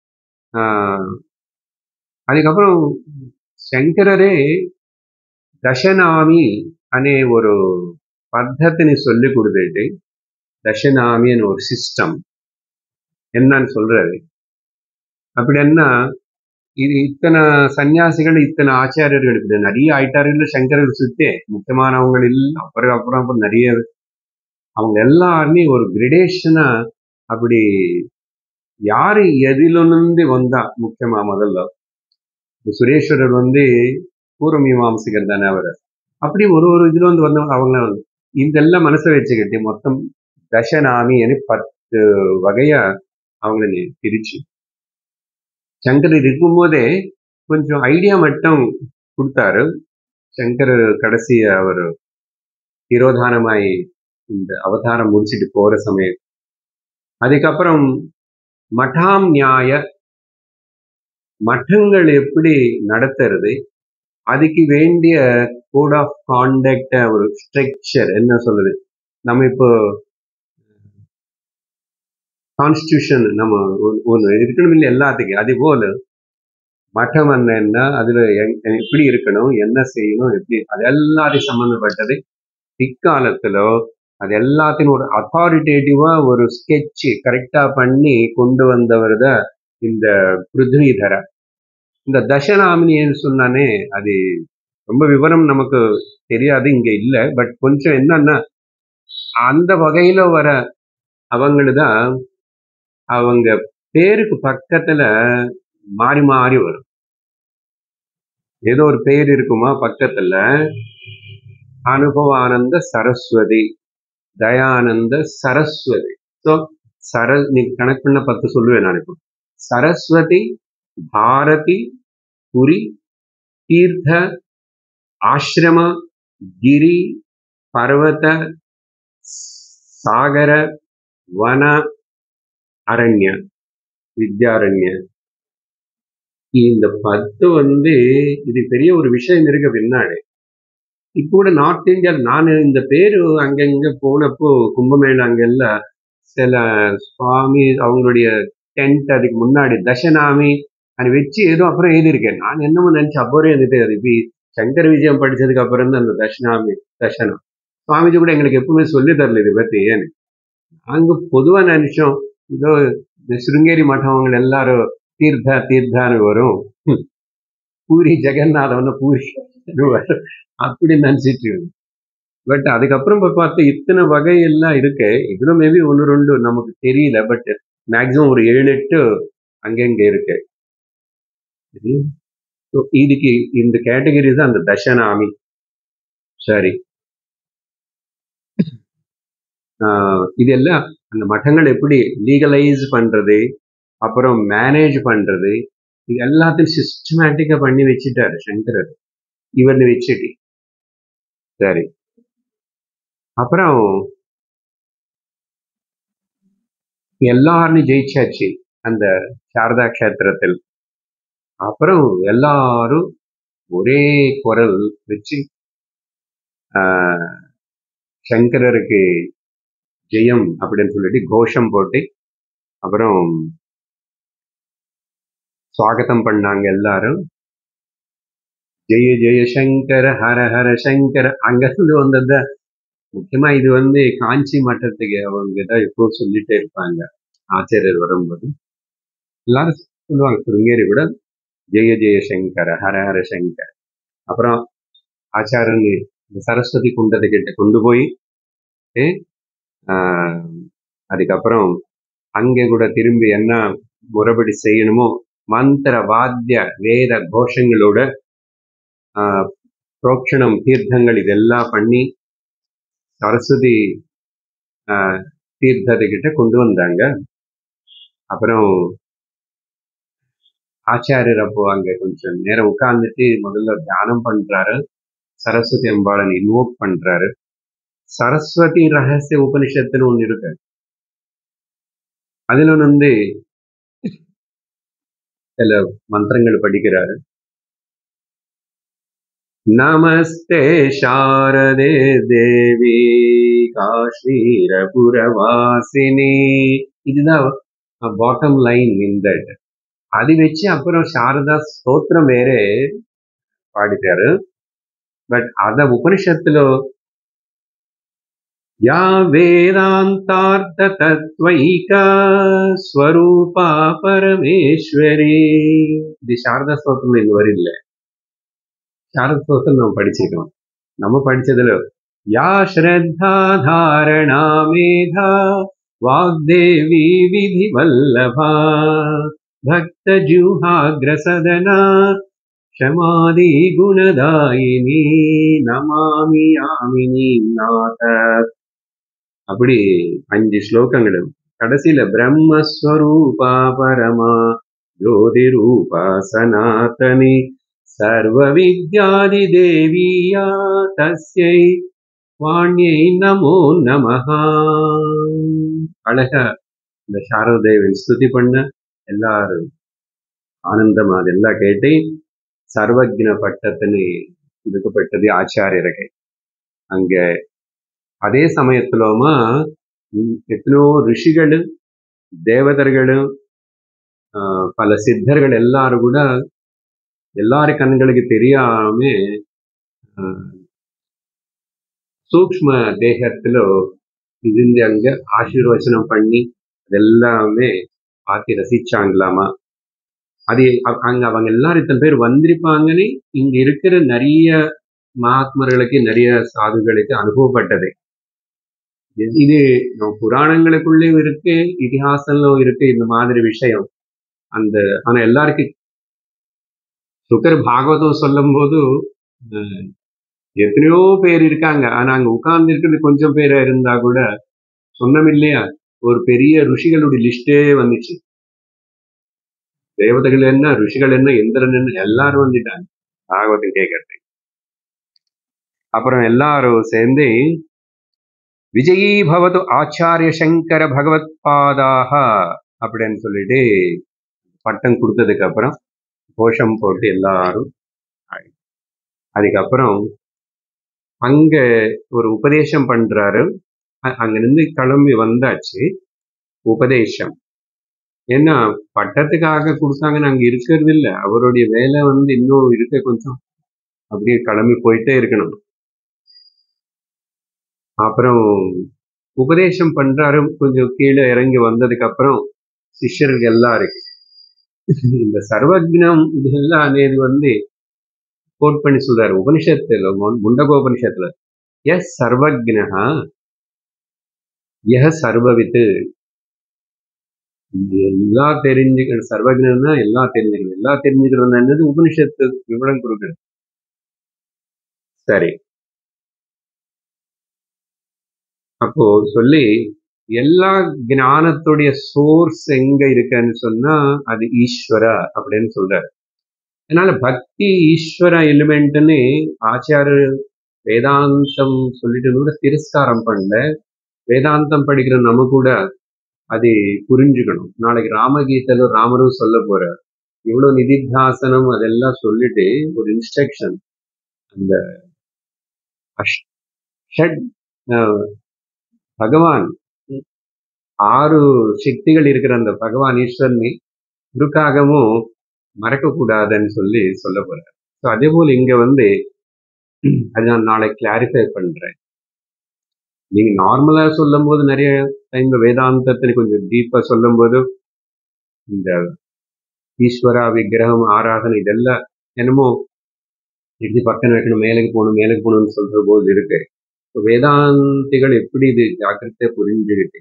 அதுக்கப்புறம் శంకరరే దశనామి అనే ஒரு பத்தத்தினை சொல்லி கொடுத்துட்டு தசநாமி அనే ஒரு சிஸ்டம் என்னன்னு சொல்றாரு அப்படின்னா இது இத்தனை சன்னியாசிகள் இத்தனை ஆச்சாரியர்கள் இப்படி நிறைய ஆயிட்டார்கள் சங்கரர் சுத்தே முக்கியமானவங்க எல்லாம் அப்புறம் அப்புறம் அப்புறம் நிறைய அவங்க எல்லாருமே ஒரு கிரடேஷனா அப்படி யாரு எதிலிருந்து வந்தா முக்கியமா முதல்ல இப்ப சுரேஸ்வரர் வந்து பூர்வ மீமாம்சகர் தானே அவர் அப்படி ஒரு ஒரு இதுல வந்து வந்தவங்க அவங்க இதெல்லாம் மனசை வச்சுக்கிட்டு மொத்தம் தசநாமின்னு பத்து வகையா அவங்கள நி- பிரிச்சு சங்கரர் இருக்கும்போதே கொஞ்சம் ஐடியா மட்டும் கொடுத்தாரு சங்கரர் கடைசி அவர் திரோதானமாய் இந்த அவதாரம் முடிச்சிட்டு போற சமயம் அதுக்கப்புறம் மட்டாம் நியாய மட்டங்கள் எப்படி நடத்துறது அதுக்கு வேண்டிய கோட் ஆஃப் கான்டக்ட் ஒரு ஸ்ட்ரக்சர் என்ன சொல்லுது நம்ம இப்போ கான்ஸ்டியூஷன் நம்ம ஒ- ஒண்ணு இருக்கணும் இல்லை எல்லாத்துக்கும் அதே போல மட்டம் என்ன அதுல எங்- எப்படி இருக்கணும் என்ன செய்யணும் எப்படி அது எல்லாத்தையும் சம்பந்தப்பட்டது பிற்காலத்துல அது எல்லாத்தையும் ஒரு அத்தாரிட்டேட்டிவா ஒரு ஸ்கெட்ச் கரெக்டா பண்ணி கொண்டு வந்தவர் தான் இந்த பிருத்விதர இந்த தசநாமினின்னு சொன்னானே அது ரொம்ப விவரம் நமக்கு தெரியாது இங்க இல்ல பட் கொஞ்சம் என்னன்னா அந்த வகையில வர அவங்களுதான் அவங்க பேருக்கு பக்கத்துல மாறி மாறி வரும் ஏதோ ஒரு பேர் இருக்குமா பக்கத்துல அனுபவானந்த சரஸ்வதி தயானந்த சரஸ்வதி ஸோ சர நீங்க கணக்கு பண்ண பத்து சொல்லுவேன் நான் இப்போ சரஸ்வதி பாரதி புரி தீர்த்த ஆசிரம கிரி பர்வத சாகர வன அரண்ய வித்யாரண்ய இந்த பத்து வந்து இது பெரிய ஒரு விஷயம் இருக்கு பின்னாடி இப்போ கூட நார்த் இந்தியா நான் இந்த பேரு அங்கங்க போனப்போ கும்பமேளா அங்கெல்லாம் சில சுவாமி அவங்களுடைய டென்ட் அதுக்கு முன்னாடி தசநாமி அது வச்சு ஏதோ அப்புறம் எழுதியிருக்கேன் நான் என்னமோ நினைச்சு அப்போரே இருந்துட்டு அது இப்படி சங்கர விஜயம் படிச்சதுக்கு அப்புறம் தான் அந்த தசநாமி தசனம் சுவாமிஜி கூட எங்களுக்கு எப்பவுமே சொல்லி தரல இதை பத்தி ஏன்னு நாங்க பொதுவா நினைச்சோம் இதோ இந்த சிருங்கேரி மட்டம் அவங்க எல்லாரும் தீர்த்தா தீர்த்தான்னு வரும் ஹம். பூரி ஜெகநாதவன பூரி வரும். அப்படின்னு நினைச்சிட்டு பட் அதுக்கப்புறம் இப்ப பார்த்து இத்தனை வகை எல்லாம் இருக்கு இதுல மேபி ஒன்று ரெண்டு நமக்கு தெரியல பட் மேக்சிமம் ஒரு ஏழு எட்டு அங்கங்க இருக்கு So, இதுக்கு இந்த கேட்டகரி தான் அந்த தசனாமி சரி ஆஹ் இதெல்லாம் அந்த மட்டங்கள் எப்படி லீகலைஸ் பண்றது அப்புறம் மேனேஜ் பண்றது இது எல்லாத்தையும் சிஸ்டமேட்டிக்கா பண்ணி வச்சுட்டாரு சங்கரர் இவர்னு வச்சுட்டு சரி அப்புறம் எல்லாரும் ஜெயிச்சாச்சு அந்த சாரதா கஷேத்திரத்தில் அப்புறம் எல்லாரும் ஒரே குரல் வச்சு ஆஹ் சங்கரருக்கு ஜெயம் அப்படின்னு சொல்லிட்டு கோஷம் போட்டு அப்புறம் சுவாகத்தம் பண்ணாங்க எல்லாரும் ஜெய ஜெய சங்கர ஹர ஹர சங்கர அங்கிருந்து வந்தத முக்கியமா இது வந்து காஞ்சி மட்டத்துக்கு அவங்க தான் எப்போ சொல்லிட்டே இருப்பாங்க ஆச்சாரியர் வரும்போது எல்லாரும் சொல்லுவாங்க சுருங்கேரி கூட ஜெய ஜெய சங்கர ஹர ஹர சங்கர அப்புறம் ஆச்சாரன் இந்த சரஸ்வதி குண்டத்தை கிட்ட கொண்டு போய் ஏ, ஆஹ், அதுக்கப்புறம் அங்கே கூட திரும்பி என்ன முறைப்படி செய்யணுமோ மந்திர வாத்திய வேத கோஷங்களோட ஆஹ், புரோக்ஷணம் தீர்த்தங்கள் இதெல்லாம் பண்ணி சரஸ்வதி ஆஹ், தீர்த்தத்துக்கிட்ட கொண்டு வந்தாங்க அப்புறம் ஆச்சாரியர் அப்போ அங்க கொஞ்சம் நேரம் உட்கார்ந்துட்டு முதல்ல தியானம் பண்றாரு சரஸ்வதி அம்பாளன் இன்வோக் பண்றாரு சரஸ்வதி ரகசிய உபனிஷத்துன்னு ஒண்ணு இருக்கு அதுல வந்து சில மந்திரங்கள் படிக்கிறாரு நமஸ்தே சாரதே தேவி காஷ்மீரபுரவாசினி இதுதான் பாட்டம் லைன் இந்த அது வச்சு அப்புறம் சாரதா ஸ்தோத்திரம் வேற பாடிட்டாரு பட் அத உபனிஷத்துல या वेदान्तार्थतत्त्वैका स्वरूपा परमेश्वरी இது சாரதா ஸ்தோத்திரம் இது வரில்ல சாரதா ஸ்தோத்திரம் நம்ம படிச்சிருக்கோம் நம்ம படிச்சதுல யா ஸ்ரத்தா தாரணா மேதா வாக்தேவி விதி வல்லபா பக்த ஜுஹாகிரசதனா க்ஷமாதி குணதாயினி நமாமி யாமினி நாத அப்படி அஞ்சு ஸ்லோகங்கள் கடைசியில பிரம்மஸ்வரூபா பரமா ஜோதி ரூபா சனாதனி சர்வ வித்யாதி தேவியா தஸ்யை வாணியை நமோ நமஹா அழகா இந்த சாரத தேவன் ஸ்துதி பண்ண எல்லாரும் ஆனந்தம் அதெல்லாம் கேட்டு சர்வஜ்ன பட்டத்தின்னு இதுக்கப்பட்டது ஆச்சாரியர்கள் அங்க அதே சமயத்துலமா ம், எத்தனையோ ரிஷிகளும் தேவதர்களும் ஆஹ், பல சித்தர்கள் எல்லாரும் கூட எல்லாரு கண்களுக்கு தெரியாம ஆஹ், சூக்ஷ்ம தேகத்துல இருந்து அங்க ஆசீர்வச்சனம் பண்ணி அதெல்லாமே பார்த்து ரசிச்சாங்களாமா அது அ- அங்க அவங்க எல்லாரும் இத்தனை பேர் வந்திருப்பாங்கன்னு இங்க இருக்கிற நிறைய மகாத்மர்களுக்கு நிறைய சாதுகளுக்கு அனுபவப்பட்டது இது இது நம்ம புராணங்களுக்குள்ளேயும் இருக்கு இதிகாசம்லும் இருக்கு இந்த மாதிரி விஷயம் அந்த ஆனா எல்லாருக்கும் சுகர் பாகவதம் சொல்லும் போது அஹ், எத்தனையோ பேர் இருக்காங்க ஆனா அங்க உட்கார்ந்து இருக்கிறது கொஞ்சம் பேர் இருந்தா கூட சொன்னோம் இல்லையா ஒரு பெரிய ருஷிகளுடைய லிஸ்டே வந்துச்சு தேவதைகள் என்ன ருஷிகள் என்ன இந்திரன் என்ன எல்லாரும் வந்துட்டாங்க பாகவதம் கேட்கறது அப்புறம் எல்லாரும் சேர்ந்து விஜயீ பவது ஆச்சாரிய சங்கர பகவத் பாதாக அப்படின்னு சொல்லிட்டு பட்டம் கொடுத்ததுக்கு அப்புறம் கோஷம் போட்டு எல்லாரும் ஆடி. அதுக்கப்புறம் அங்க ஒரு உபதேசம் பண்றாரு அ- அங்கிருந்து கிளம்பி வந்தாச்சு உபதேசம் ஏன்னா பட்டத்துக்காக கொடுத்தாங்கன்னு அங்க இருக்கிறது இல்ல அவருடைய வேலை வந்து இன்னும் இருக்க கொஞ்சம் அப்படியே கிளம்பி போயிட்டே இருக்கணும் அப்புறம் உபதேசம் பண்றாரு கொஞ்சம் கீழே இறங்கி வந்ததுக்கு அப்புறம் சிஷ்யர்கள் எல்லாம் இருக்கு இந்த சர்வஜ்னம் இதெல்லாம் అనేది வந்து கோட் பண்ணி சொல்றாரு உபனிஷத்துல மு- முண்டகோபனிஷத்துல எஸ் சர்வஜ்ஞா யஹ சர்வவித்து எல்லா தெரிஞ்சுக்கணும் சர்வஜ்னா எல்லாம் தெரிஞ்சுக்கணும் எல்லாம் தெரிஞ்சுக்கணும் என்னது உபனிஷத்து விவரம் கொடுக்குறது சரி அப்போ சொல்லி எல்லா ஞானத்துடைய சோர்ஸ் எங்க இருக்குன்னு சொன்னா அது ஈஸ்வரா அப்படின்னு சொல்றாரு அதனால பக்தி ஈஸ்வர எலிமெண்ட்னு ஆச்சாரியர் வேதாந்தம் சொல்லிட்டு கூட திரஸ்காரம் பண்ணல வேதாந்தம் படிக்கிற நம்ம கூட அதை புரிஞ்சுக்கணும் நாளைக்கு ராமகீதையில ராமரும் சொல்ல போறார் இவ்வளவு நிதித்தியாசனம் அதெல்லாம் சொல்லிட்டு ஒரு இன்ஸ்ட்ரக்ஷன் அந்த அஷ்- ஷட் அஹ், பகவான் ஆறு சக்திகள் இருக்கிற அந்த பகவான் ஈஸ்வரனை குருக்காகவும் மறக்கக்கூடாதுன்னு சொல்லி சொல்ல போறார் ஸோ அதே போல இங்க வந்து அது நான் நாளை கிளாரிஃபை பண்றேன் நீங்க நார்மலா சொல்லும் போது நிறைய டைம் வேதாந்தத்தில் கொஞ்சம் டீப்பா சொல்லும் போது இந்த ஈஸ்வரா விக்கிரகம் ஆராதனை இதெல்லாம் என்னமோ இப்படி பக்கம் வைக்கணும் மேலுக்கு போகணும் மேலுக்கு போகணும்னு சொல்ற போது இருக்கு So வேதாந்திகள் எப்படி இது ஜாக்கிரதையா புரிஞ்சுக்கிட்டு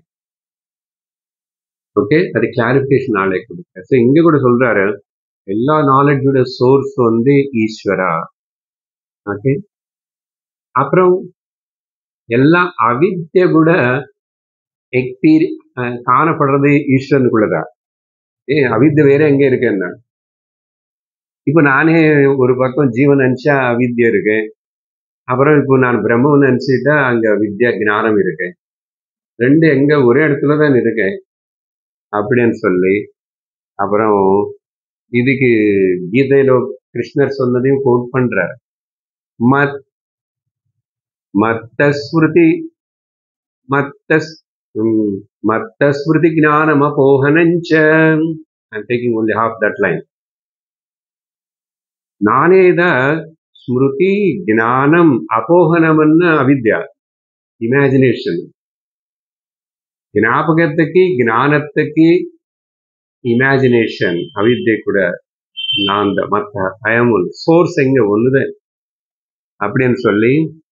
ஓகே அது கிளாரிபிகேஷன் நாளை கொடுக்க ஸோ இங்க கூட சொல்றாரு எல்லா நாலேஜோட சோர்ஸ் வந்து ஈஸ்வரா ஓகே அப்புறம் எல்லா அவித்ய கூட எக்ஸ்பீரி அஹ் காணப்படுறது ஈஸ்வரனுக்குள்ளதான் ஏ அவித்ய வேற எங்க இருக்கு என்ன இப்ப நானே ஒரு பக்கம் ஜீவன் நினைச்சா அவித்யா இருக்கு அப்புறம் இப்போ நான் பிரம்மம் நினைச்சுட்டா அங்க வித்யா ஞானம் இருக்கு ரெண்டு எங்க ஒரே இடத்துல தான் இருக்கு அப்படின்னு சொல்லி அப்புறம் இதுக்கு கீதையில கிருஷ்ணர் சொன்னதையும் கோட் பண்றார் மத் மத்த ஸ்மிருதி மத்த ம், மத்த ஸ்மிருதி ஞானம் அபோகனஞ்ச I'm taking only half that line ನಾನೇದ ಸ್ಮೃತಿ ಜ್ಞಾನಂ ಅಪೋಹನಮನ್ನ ಅವಿದ್ಯ ಇಮ್ಯಾಜಿನೇಷನ್ ಜ್ಞಾಪಕத்துக்கு ಜ್ಞಾನத்துக்கு இமேஜினேஷன் அவித்யை கூட நான் தான் மற்ற பயம் சோர்ஸ் எங்க ஒண்ணுதான் அப்படின்னு சொல்லி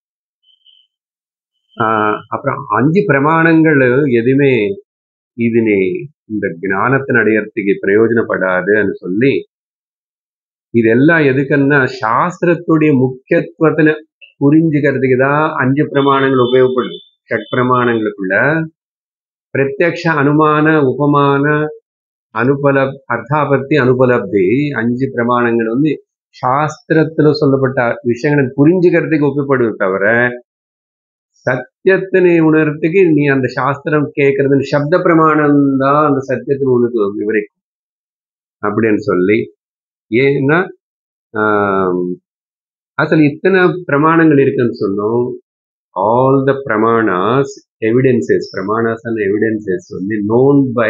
ஆஹ், அப்புறம் அஞ்சு பிரமாணங்கள் எதுவுமே இதுனே இந்த ஞானத்தின் அடையறதுக்கு பிரயோஜனப்படாதுன்னு சொல்லி இதெல்லாம் எதுக்குன்னா சாஸ்திரத்துடைய முக்கியத்துவத்துல புரிஞ்சுக்கிறதுக்கு தான் அஞ்சு பிரமாணங்கள் உபயோகப்படுது ஷட் பிரமாணங்களுக்குள்ள பிரத்யக்ஷ அனுமான உபமான அனுபலப் அர்த்தாபத்தி அனுபலப்தி அஞ்சு பிரமாணங்கள் வந்து சாஸ்திரத்துல சொல்லப்பட்ட விஷயங்களை புரிஞ்சுக்கிறதுக்கு உபயோகப்படுது தவிர சத்தியத்தினை உணர்றதுக்கு நீ அந்த சாஸ்திரம் கேட்கறது சப்த பிரமாணம் தான் அந்த சத்தியத்தின் உனக்கு விவரிக்கும் அப்படின்னு சொல்லி ஏன்னா ஆம், அசல் இத்தனை பிரமாணங்கள் இருக்குன்னு சொன்னோம் ஆல் த பிரமாணாஸ் எவிடென்சஸ் பிரமாணாஸ் அண்ட் எவிடென்சஸ் வந்து known by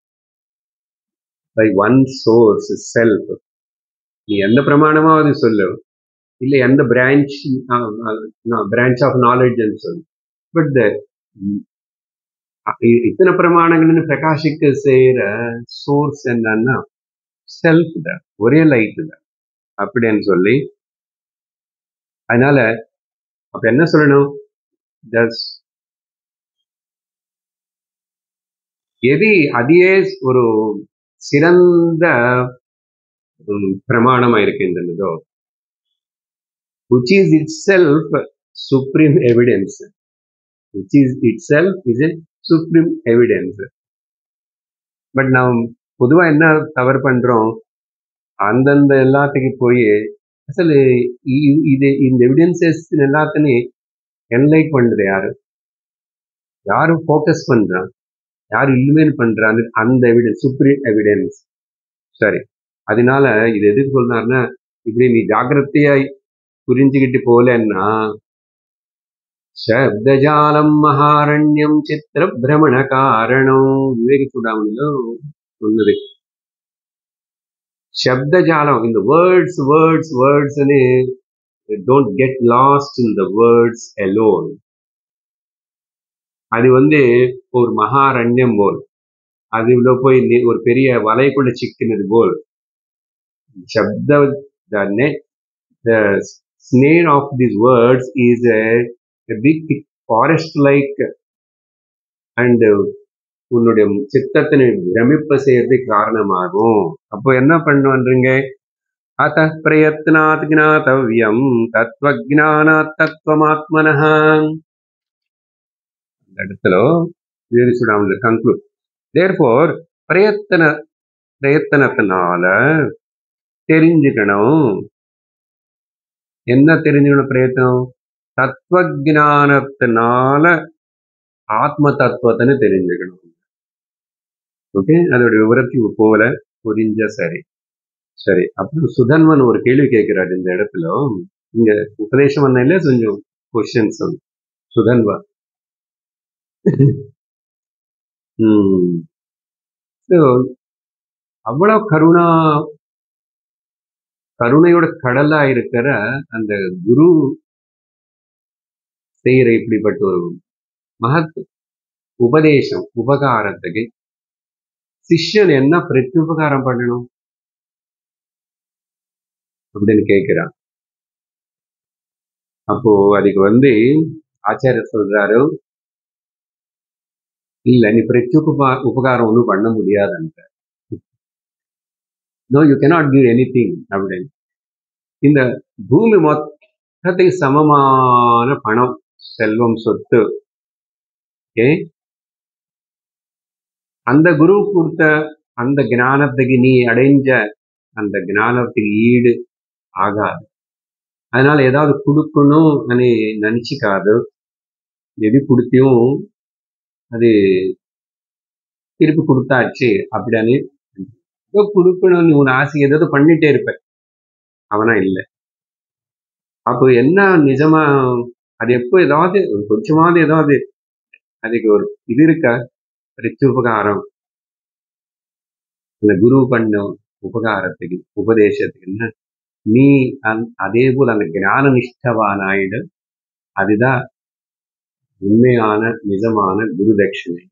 by one source self நீ எந்த பிரமாணமாவது சொல்லு இல்ல எந்த பிரான்ச் பிரான்ச் ஆஃப் நாலேஜ் சொல்லு பட் த இத்தனை பிரமாணங்கள்னு பிரகாஷிக்க செய்யற சோர்ஸ் என்னன்னா செல்ஃப் தான் ஒரே லைட் தான் அப்படின்னு சொல்லி அதனால அப்ப என்ன சொல்லணும் Thus, எது அதையே ஒரு சிறந்த ம், பிரமாணமா இருக்கின்றனதோ which is itself supreme evidence which is itself is a supreme evidence but நாம் பொதுவா என்ன தவறு பண்றோம் அந்தந்த எல்லாத்துக்கு போய் அசல் இ- இது இந்த எவிடன்சஸ் எல்லாத்தையும் என்லைட் பண்றது யாரு யாரு ஃபோக்கஸ் பண்றான் யார் இலுமினேட் பண்றாங்க அந்த எவிடன்ஸ் சுப்ரீம் எவிடன்ஸ் சரி அதனால இது எதுக்கு சொல்றாருன்னா இப்படி நீ ஜாக்கிரதையா புரிஞ்சுக்கிட்டு போலன்னா சப்தஜாலம் மகாரண்யம் சித்திர பிரமண காரணம் விவேக சூடாமணிలో ఉన్నది శబ్దజాలం இந்த வேர்ட்ஸ் வேர்ட்ஸ் வேர்ட்ஸ் అని don't get lost in the words alone அது வந்து ஒரு மகாரண்யம் போல் அதுல போய் நி- ஒரு பெரிய வலைக்குள்ள சிக்கினது போல் சப்த the net the snare of these words is a, a big forest like and உன்னுடைய சித்தத்தினை பிரமிப்ப செய்யறதுக்கு காரணமாகும் அப்போ என்ன பண்ணுவன்றீங்க அத பிரயத்னாத் ஜாத்தவியம் தத்துவஜானாத் தத்துவமாத்மனஹ அந்த இடத்துல விவேசுடாமல் கன்க்ளூட் தேர்ஃபோர் பிரயத்தன பிரயத்தனத்தினால தெரிஞ்சுக்கணும் என்ன தெரிஞ்சுக்கணும் பிரயத்தனம் தத்துவஜானத்தினால ஆத்ம தத்துவத்தின்னு தெரிஞ்சுக்கணும் ஓகே அதோட விவரத்துக்கு போல புரிஞ்ச சரி சரி அப்புறம் சுதன்வன் ஒரு கேள்வி கேட்கிறாரு இந்த இடத்துல இங்க உபதேசம் பண்ணல கொஞ்சம் கொஸ்டின்ஸ் சுதன்வா ம் So, அவ்வளவு கருணா கருணையோட கடலா இருக்கிற அந்த குரு செய்யற இப்படிப்பட்ட ஒரு மகத் உபதேசம் உபகாரத்துக்கு சிஷ்யன் என்ன பிரத்யுபகாரம் பண்ணணும் அப்படின்னு கேட்கிறான் அப்போ அதுக்கு வந்து ஆச்சாரியர் சொல்றாரு இல்ல நீ பிரத்யுபா உபகாரம் ஒன்றும் பண்ண முடியாதுன்ற no you cannot give anything அப்படின்னு இந்த பூமி மொத்தத்துக்கு சமமான பணம் செல்வம் சொத்து ஓகே அந்த குரு கொடுத்த அந்த ஞானத்துக்கு நீ அடைஞ்ச அந்த ஞானத்துக்கு ஈடு ஆகாது அதனால ஏதாவது கொடுக்கணும் நினைச்சுக்காது எது கொடுத்தியும் அது திருப்பி கொடுத்தாச்சு அப்படின்னு ஏதோ கொடுக்கணும்னு உன் ஆசை ஏதாவது பண்ணிட்டே இருப்ப அவனா இல்லை அப்போ என்ன நிஜமா அது எப்போ ஏதாவது ஒரு கொஞ்சமாவது ஏதாவது அதுக்கு ஒரு இது இருக்கா பிரத்யுபகாரம் அந்த குரு பண்ண உபகாரத்துக்கு உபதேசத்துக்கு என்ன நீ அந் அதே போல் அந்த ஞான நிஷ்டவானாயிடு அதுதான் உண்மையான நிஜமான குரு தட்சிணை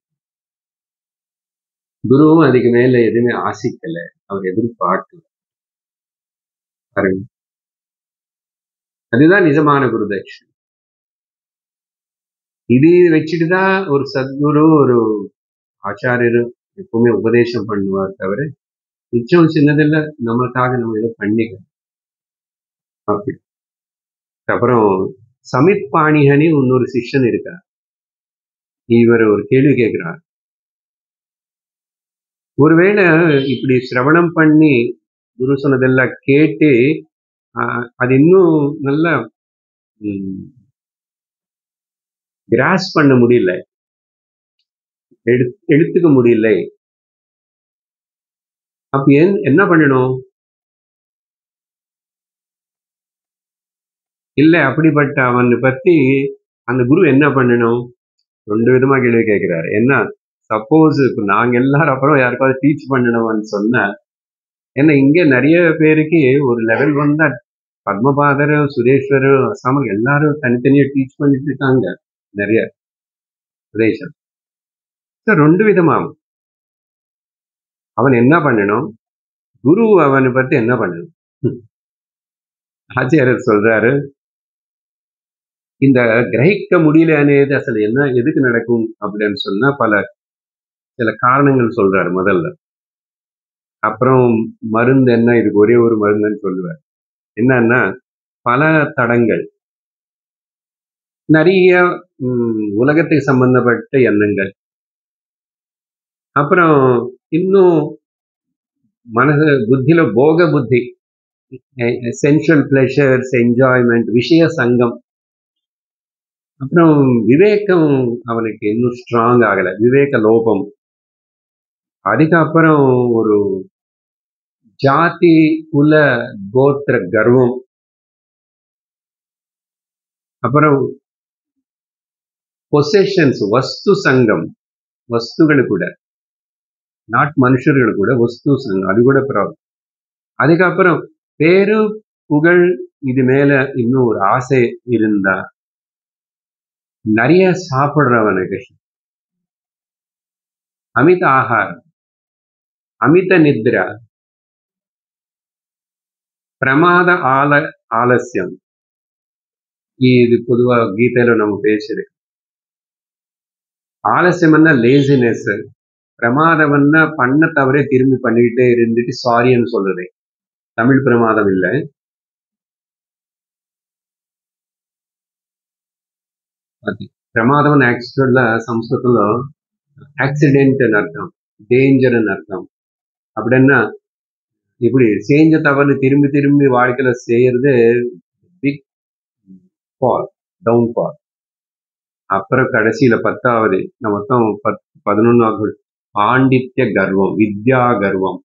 குருவும் அதுக்கு மேல எதுவுமே ஆசிக்கல அவர் எதிர்பார்க்கல பாருங்க அதுதான் நிஜமான குரு தட்சிணை இது வச்சுட்டுதான் ஒரு சத்குரு ஒரு ஆச்சாரியர் எப்பவுமே உபதேசம் பண்ணுவார் தவிர நிச்சயம் சின்னதில்ல நம்மளுக்காக நம்ம ஏதோ பண்ணிக்க அப்படி அப்புறம் சமித் பாணிகனி இன்னொரு சிஷ்யன் இருக்கார் இவர் ஒரு கேள்வி கேட்கிறார் ஒருவேளை இப்படி சிரவணம் பண்ணி குரு சொன்னதெல்லாம் கேட்டு ஆஹ், அது இன்னும் நல்லா கிராஸ் பண்ண முடியல எடு எடுத்துக்க முடியல அப்ப ஏன் என்ன பண்ணணும் இல்ல அப்படிப்பட்ட அவனை பத்தி அந்த குரு என்ன பண்ணணும் ரெண்டு விதமா கேள்வி கேட்கிறாரு என்ன சப்போஸ் இப்ப நாங்க எல்லாரும் அப்புறம் யாருக்காவது டீச் பண்ணணும்னு சொன்னா ஏன்னா இங்க நிறைய பேருக்கு ஒரு லெவல் வந்தா பத்மபாதர் சுரேஸ்வர் அசாமல் எல்லாரும் தனித்தனியா டீச் பண்ணிட்டு இருக்காங்க நிறைய உபதேசம் So, ரெண்டு விதமாகும் அவன் என்ன பண்ணணும் குரு அவனை பத்தி என்ன பண்ணணும் ஹம். ஆச்சாரியர் சொல்றாரு இந்த கிரகிக்க முடியல అనేది అసలు என்ன எதுக்கு நடக்கும் அப்படின்னு சொன்னா பல சில காரணங்கள் சொல்றாரு முதல்ல அப்புறம் மருந்து என்ன இதுக்கு ஒரே ஒரு மருந்துன்னு சொல்லுவார் என்னன்னா பல தடங்கள் நிறைய ம், உலகத்துக்கு சம்பந்தப்பட்ட எண்ணங்கள் அப்புறம் இன்னும் மனசு புத்தியில போக புத்தி சென்சுவல் பிளஷர்ஸ் என்ஜாய்மெண்ட் விஷய சங்கம் அப்புறம் விவேகம் அவனுக்கு இன்னும் ஸ்ட்ராங் ஆகல விவேக லோபம் அதுக்கப்புறம் ஒரு ஜாதி குல கோத்திர கர்வம் அப்புறம் பொசெஷன்ஸ் வஸ்து சங்கம் வஸ்துகள் கூட நாட் மனுஷர்கள் கூட வஸ்து சங்கம் அது கூட ப்ராப்ளம் அதுக்கப்புறம் பேரு புகழ் இது மேல இன்னும் ஒரு ஆசை இருந்தா நிறைய சாப்பிடுறவனுக்கு அமித ஆகாரம் அமித நித்ரா பிரமாத ஆல ஆலசியம் இது பொதுவா கீதையில நம்ம பேசியிருக்கு ஆலசியம்னா லேசினஸ் பிரமாதம்னா பண்ண தவறே திரும்பி பண்ணிக்கிட்டே இருந்துட்டு சாரின்னு சொல்றது தமிழ் பிரமாதம் இல்லை అది ప్రమాదం యాక్చువల్గా సంస్కృతంలో యాక్సిడెంట్ అని అర్థం డేంజర్ అని అర్థం அப்படின்னா இப்படி செஞ்ச தவறு திரும்பி திரும்பி வாழ்க்கையில செய்யறது பிக் ஃபால் டவுன் ஃபால் அப்புறம் கடைசியில பத்தாவது நான் மொத்தம் பத் பதினொன்னாவது பாண்டித்ய கர்வம் வித்யா கர்வம்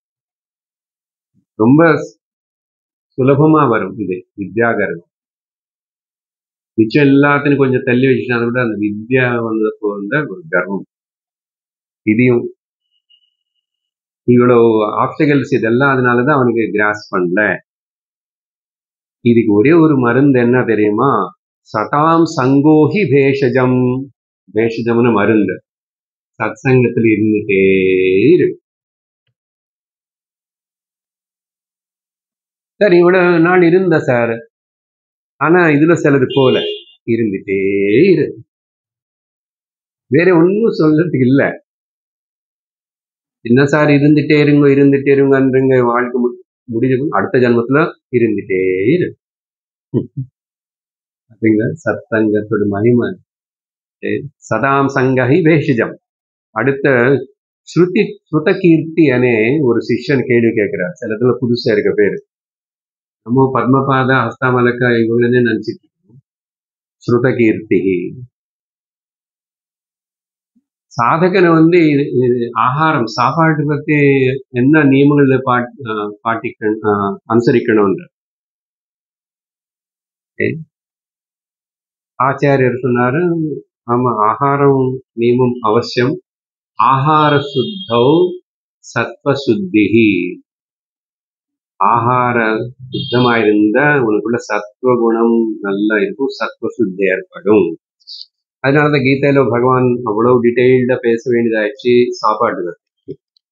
ரொம்ப சுலபமா வரும் இது வித்யா கர்வம் மிச்சம் எல்லாத்தையும் கொஞ்சம் தள்ளி வச்சுட்டா கூட அந்த வித்யா வந்தப்போ வந்த ஒரு கர்வம் இதையும் இவ்வளவு ஆப்டிகல்ஸ் இதெல்லாம் அதனாலதான் அவனுக்கு கிராஸ் பண்ணல இதுக்கு ஒரே ஒரு மருந்து என்ன தெரியுமா சதாம் சங்கோஹி பேஷஜம் பேஷஜம்னு மருந்து சத் சங்கத்துல இருந்துட்டே இரு சார் இவ்வளவு நாள் இருந்த சார் ஆனா இதுல சிலது போல இருந்துட்டே இரு வேற ஒன்றும் சொல்றதுக்கு இல்ல என்ன சார் இருந்துட்டே இருங்க இருந்துட்டே இருங்கன்றீங்க வாழ்க்கை மு- முடிஞ்சு அடுத்த ஜென்மத்துல இருந்துட்டே இரு அப்படிங்க சத்தங்கத்தோட மகிமை சதாம் சங்கஹி வேஷிஜம் அடுத்த ஸ்ருதி ஸ்ருத கீர்த்தி அனே ஒரு சிஷ்யன் கேள்வி கேட்கிறார் சிலதுல புதுசா இருக்க பேரு நம்ம பத்மபாத ஹஸ்தாமலக்க இவங்களே நினைச்சிட்டு இருக்கோம் ஸ்ருத கீர்த்தி சாதகனை வந்து இது- இது ஆகாரம் சாப்பாடு பத்தி என்ன நியமங்களை பாட் ஆஹ் பாட்டிக்கணும் ஆஹ் அனுசரிக்கணும்ன்ற ஆச்சாரியர் சொன்னாரு ஆமா ஆகாரம் நியமம் அவசியம் ஆகார சுத்தௌ சத்வ சுத்திகி ஆகார சுத்தமா இருந்தா உனக்குள்ள சத்வ குணம் நல்லா இருக்கும் சத்வ சுத்தி ஏற்படும் அதனாலதான் கீதையில பகவான் அவ்வளவு டீடைல்டா பேச வேண்டியதாச்சு சாப்பாடு பத்தி.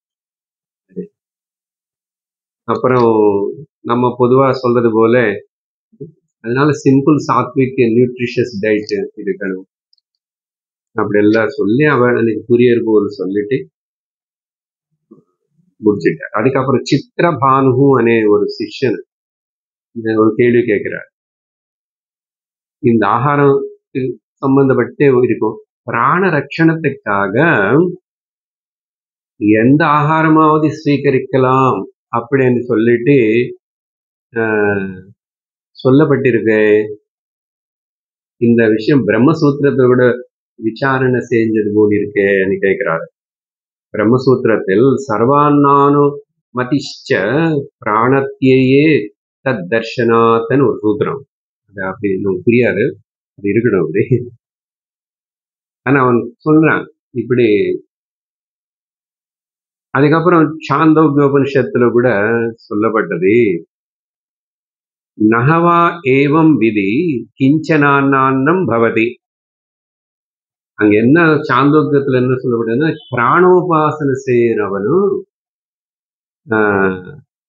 அப்புறம் நம்ம பொதுவா சொல்றது போல அதனால சிம்பிள் சாத்விக் நியூட்ரிஷியஸ் டயட் இருக்கணும் அப்படி எல்லாம் சொல்லி அவன் எனக்கு புரியற போது சொல்லிட்டு முடிச்சிட்டார் அதுக்கப்புறம் சித்திரபானு அனே ஒரு சிஷ்யன் இந்த ஒரு கேள்வி கேட்கிறார் இந்த ஆகாரத்துக்கு சம்பந்தப்பட்டு இருக்கும் பிராண ரட்சணத்துக்காக எந்த ஆகாரமாவது ஸ்வீகரிக்கலாம் அப்படின்னு சொல்லிட்டு ஆஹ், சொல்லப்பட்டிருக்கு இந்த விஷயம் பிரம்மசூத்திரத்தோட விசாரணை செஞ்சது போல் இருக்கேன்னு கேட்கிறாரு பிரம்மசூத்திரத்தில் சர்வான்னானு மதிஷ்ட பிராணத்தியே தத் தர்ஷனாத்தன்னு ஒரு சூத்திரம் அது அப்படி நமக்கு புரியாது அது இருக்கணும் அப்படி ஆனா அவன் சொல்றான் இப்படி அதுக்கப்புறம் சாந்தோக்கியோபனிஷத்துல கூட சொல்லப்பட்டது நகவா ஏவம் விதி கிஞ்சனான்னம் பவதி அங்க என்ன சாந்தோக்கியத்துல என்ன சொல்லப்பட்டதுன்னா பிராணோபாசனை செய்யறவனும் ஆஹ்,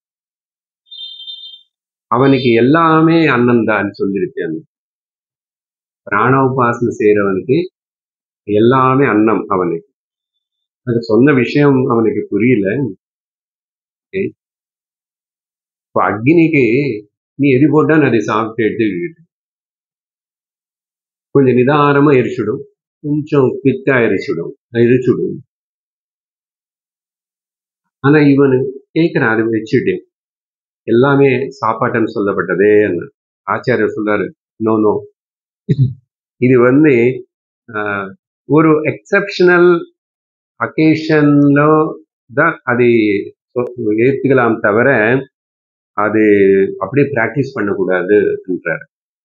அவனுக்கு எல்லாமே அன்னம்தான் சொல்லியிருக்கேன் பிராணோபாசனை செய்யறவனுக்கு எல்லாமே அன்னம் அவனுக்கு அது சொன்ன விஷயம் அவனுக்கு புரியல இப்போ அக்னிக்கு நீ எரி போட்டா நான் அதை சாப்பிட்டு எடுத்துக்கிட்டு கொஞ்சம் நிதானமா எரிச்சுடும் கொஞ்சம் கிட்டா எரிச்சுடும் எரிச்சுடும் ஆனா இவனு கேட்கிறான் அதை வச்சுட்டு எல்லாமே சாப்பாட்டுன்னு சொல்லப்பட்டதே என்ன ஆச்சாரியர் சொல்றாரு நோ நோ இது வந்து ஆஹ், ஒரு எக்ஸப்ஷனல் அக்கேஷன்ல தான் அது சொ- ஏத்துக்கலாம் தவிர அது அப்படியே பிராக்டிஸ் பண்ணக்கூடாது என்றார்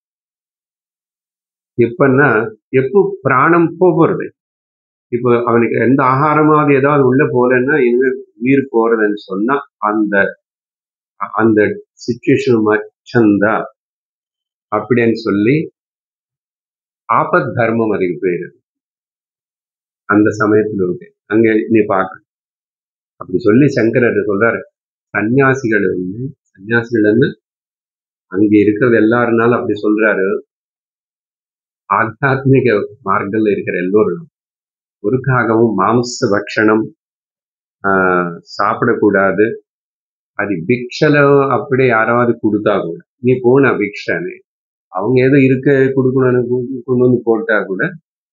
எப்பன்னா எப்போ பிராணம் போகிறது இப்போ அவனுக்கு எந்த ஆகாரமாவது ஏதாவது உள்ள போலன்னா இனிமே உயிர் போறதுன்னு சொன்னா அந்த அந்த சுச்சுவேஷன் மச்சந்தான் அப்படின்னு சொல்லி ஆபத் தர்மம் அதுக்கு பேரு அந்த சமயத்துல இருக்கு அங்க நீ பார்க்க அப்படி சொல்லி சங்கரர் சொல்றாரு சன்னியாசிகள் வந்து சன்னியாசிகள் வந்து அங்க இருக்கிறது எல்லாருனாலும் அப்படி சொல்றாரு ஆத்தியாத்மிக மார்க்கத்தில் இருக்கிற எல்லோரும் ஒருக்காகவும் மாംസ பக்ஷணம் ஆஹ், சாப்பிடக்கூடாது அது பிக்ஷல அப்படி யாராவது கொடுத்தா கூட நீ போன பிக்ஷனே அவங்க ஏதோ இருக்க கொடுக்கணும்னு கு- கொண்டு வந்து போட்டா கூட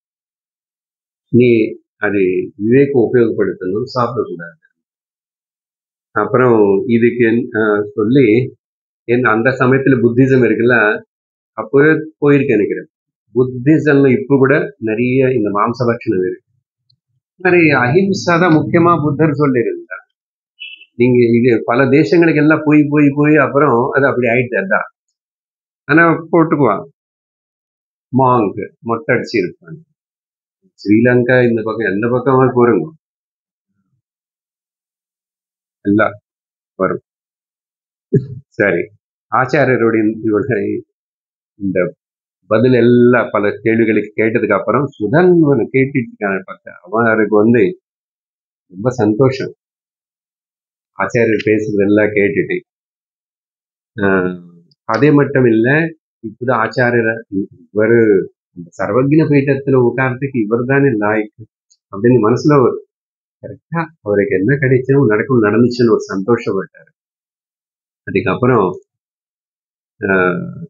நீ அது விவேகம் உபயோகப்படுத்தணும் சாப்பிடக்கூடாது அப்புறம் இதுக்கு என்- ஆஹ் சொல்லி என் அந்த சமயத்துல புத்திசம் இருக்குல்ல அப்பவே போயிருக்கேன் நினைக்கிறேன் புத்திசம்ல இப்ப கூட நிறைய இந்த மாംസ பட்சணம் இருக்கு மாதிரி அஹிம்சா தான் முக்கியமா புத்தர் சொல்லியிருந்தார் நீங்க இது பல தேசங்களுக்கு எல்லாம் போய் போய் போய் அப்புறம் அது அப்படி ஆயிடுச்சு அதான் ஆனா போட்டுக்குவான் மாங்க் மொட்டை அடிச்சு இருப்பாங்க ஸ்ரீலங்கா இந்த பக்கம் எந்த பக்கமா போறங்க எல்லாம் வரும் சரி ஆச்சாரியருடைய இவருடைய இந்த பதில் எல்லாம் பல கேள்விகளுக்கு கேட்டதுக்கு அப்புறம் சுதன்வன் கேட்டுட்டு இருக்கான பார்த்தா அவருக்கு வந்து ரொம்ப சந்தோஷம் ஆச்சாரியர் பேசுறது எல்லாம் கேட்டுட்டு ஆஹ் அதே மட்டும் இல்ல இப்பதான் ஆச்சாரியர் இவரு இந்த சர்வஜ்ன பீட்டத்துல உட்கார்றதுக்கு இவர் தானே லாய்க்கு அப்படின்னு மனசுல ஒரு கரெக்டா அவருக்கு என்ன கிடைச்சோ நடக்கும் நடந்துச்சுன்னு ஒரு சந்தோஷப்பட்டாரு அதுக்கப்புறம் ஆஹ்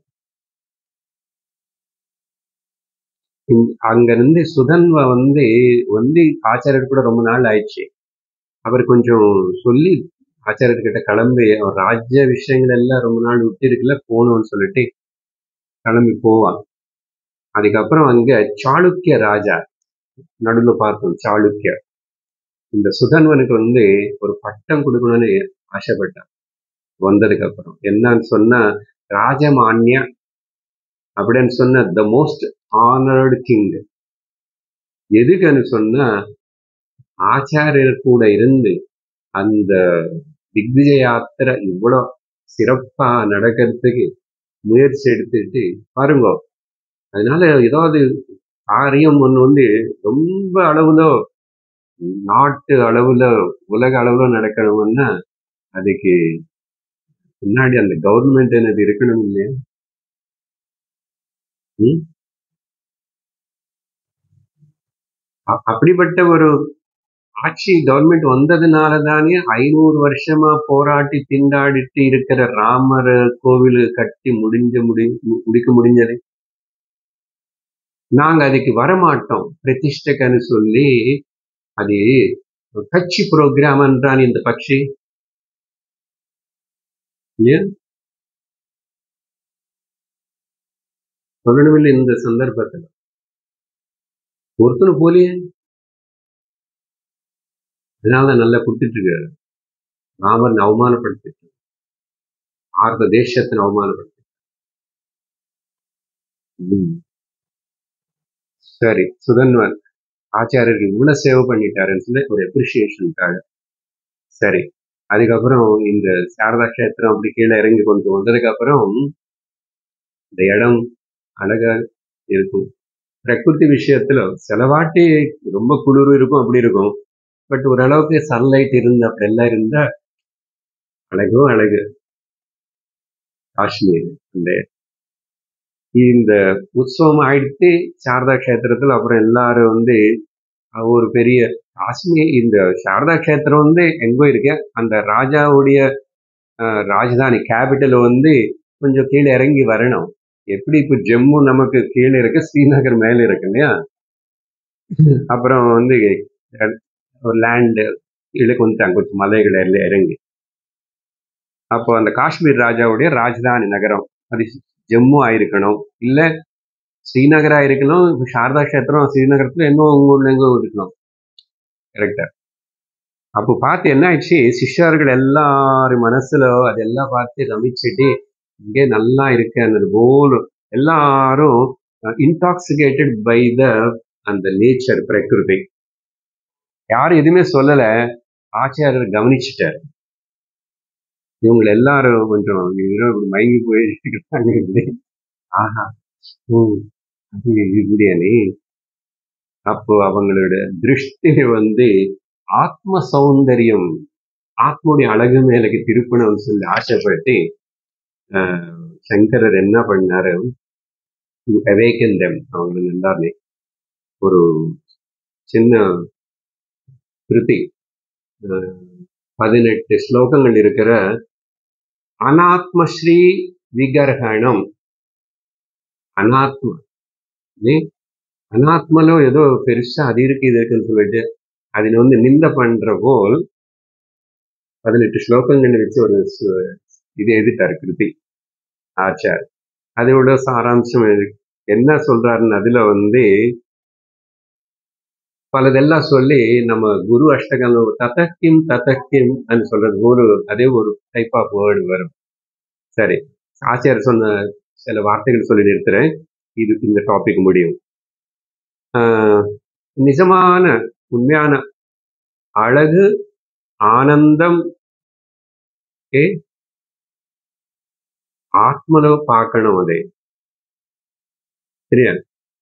இந்த- அங்க இருந்து சுதன்வ வந்து வந்து ஆச்சாரியர் கூட ரொம்ப நாள் ஆயிடுச்சு அவர் கொஞ்சம் சொல்லி ஆச்சாரியர்கிட்ட கிளம்பி அவர் ராஜ்ய விஷயங்கள் எல்லாம் ரொம்ப நாள் விட்டு இருக்குல்ல போகணும்னு சொல்லிட்டு கிளம்பி போவான் அதுக்கப்புறம் அங்க சாளுக்கிய ராஜா நடுவுல பார்த்தோம் சாளுக்கிய இந்த சுதன்வனுக்கு வந்து ஒரு பட்டம் கொடுக்கணும்னு ஆசைப்பட்டான் வந்ததுக்கு அப்புறம் என்னன்னு சொன்னா ராஜமான்யா அப்படின்னு சொன்ன த மோஸ்ட் ஆனர்டு கிங் எதுக்குன்னு சொன்னா ஆச்சாரியர் கூட இருந்து அந்த திக்விஜய யாத்திரை இவ்வளோ சிறப்பா நடக்கிறதுக்கு முயற்சி எடுத்துட்டு பாருங்க அதனால ஏதாவது காரியம் ஒண்ணு வந்து ரொம்ப அளவுல நாட்டு அளவுல உலக அளவுல நடக்கணும்னா அதுக்கு பின்னாடி அந்த கவர்மெண்ட் என்னது இருக்கணும் இல்லையா ம்? அ- அப்படிப்பட்ட ஒரு ஆட்சி கவர்மெண்ட் வந்ததுனால தானே ஐநூறு வருஷமா போராட்டி திண்டாடிட்டு இருக்கிற ராமர் கோவில் கட்டி முடிஞ்ச முடி மு- முடிக்க முடிஞ்சது நாங்க அதுக்கு வரமாட்டோம் பிரதிஷ்டகன்னு சொல்லி அது கட்சி ப்ரோக்ராம் என்றான் இந்த பட்சி ஏன் சொல்லணுமில்லை இந்த சந்தர்ப்பத்துல ஒருத்தனும் போலியே அதனாலதான் நல்லா கொடுத்துட்டு இருக்காரு ராமன் அவமானப்படுத்திட்டு பாரத தேசத்தை அவமானப்படுத்தி ம். சரி சுதன்வன் ஆச்சாரியர் இவ்வளவு சேவை பண்ணிட்டாருன்னு சொல்லி ஒரு அப்ரிசியேஷனுக்காக சரி அதுக்கப்புறம் இந்த சாரதா கஷேத்திரம் அப்படி கீழே இறங்கி கொஞ்சம் வந்ததுக்கு அப்புறம் இந்த இடம் அழகா இருக்கும் பிரகிருதி விஷயத்துல சிலவாட்டி ரொம்ப குளிர் இருக்கும் அப்படி இருக்கும் பட் ஓரளவுக்கு சன்லைட் இருந்து அப்படி எல்லாம் இருந்தா அழகும் அழகு காஷ்மீர் அந்த இந்த உற்சவம் ஆயிடுத்து சாரதா கஷேத்திரத்துல அப்புறம் எல்லாரும் வந்து அஹ், ஒரு பெரிய காஷ்மீர் இந்த சாரதா கஷேத்திரம் வந்து எங்கோ இருக்கு அந்த ராஜாவுடைய அஹ், ராஜதானி கேபிட்டல் வந்து கொஞ்சம் கீழே இறங்கி வரணும் எப்படி இப்ப ஜம்மு நமக்கு கீழே இருக்கு ஸ்ரீநகர் மேல இருக்கு இல்லையா அப்புறம் வந்து அஹ், ஒரு லேண்ட் கீழே கொஞ்சம் கொஞ்சம் மலைகள் எல்லாம் இறங்கி அப்போ அந்த காஷ்மீர் ராஜாவுடைய ராஜதானி நகரம் அது ஜம்மு ஆயிருக்கணும் இல்ல ஸ்ரீநகரா இருக்கணும் இப்ப சாரதா கஷேத்திரம் ஸ்ரீநகரத்துல இன்னும் உங்க ஊர்ல எங்கோ இருக்கணும் கரெக்டா அப்போ பார்த்து என்ன ஆயிடுச்சு சிஷ்யர்கள் எல்லாரும் மனசுல அதெல்லாம் பார்த்து ரமிச்சுட்டு இங்கே நல்லா இருக்கு அந்த போல் எல்லாரும் இன்டாக்சிகேட்டட் பை த அந்த நேச்சர் பிரகிருதி யாரும் எதுவுமே சொல்லல ஆச்சாரியர் கவனிச்சுட்டார் இவங்க எல்லாரும் கொஞ்சம் இவங்க இப்படி மயங்கி போயிருக்காங்க ஆஹா ம் அது இப்படியா நீ அப்போ அவங்களோட திருஷ்டி வந்து ஆத்ம சௌந்தரியம் ஆத்மனுடைய அழகு மேலுக்கு திருப்பணும்னு சொல்லி ஆசைப்பட்டு ஆஹ், சங்கரர் என்ன பண்ணாரு அவேக்கன் தெம் அவங்க எல்லாருமே ஒரு சின்ன கிருதி அஹ், பதினெட்டு ஸ்லோகங்கள் இருக்கிற அனாத்மஸ்ரீ விகர்ஹணம் அனாத்ம ஏ? அனாத்மலோ ஏதோ பெருசா அது இருக்கு இது இருக்குன்னு சொல்லிட்டு அதில் வந்து நிந்த பண்ற போல் பதினெட்டு ஸ்லோகங்கள் வச்சு ஒரு சு- இது எழுதிட்டாரு கிருதி ஆச்சார் அதோட சாராம்சம் எழுதி என்ன சொல்றாருன்னு அதுல வந்து பலதெல்லாம் சொல்லி நம்ம குரு அஷ்டகம் ததக்கிம் ததக்கிம் சொல்றது ஒரு அதே ஒரு டைப் ஆஃப் வேர்டு வரும் சரி ஆச்சார் சொன்ன சில வார்த்தைகள் சொல்லி நிறுத்துறேன் இது இந்த டாபிக் முடியும் ஆஹ் நிஜமான உண்மையான அழகு ஆனந்தம் ஏ ஆத்மலோ பார்க்கணும் அதை சரியா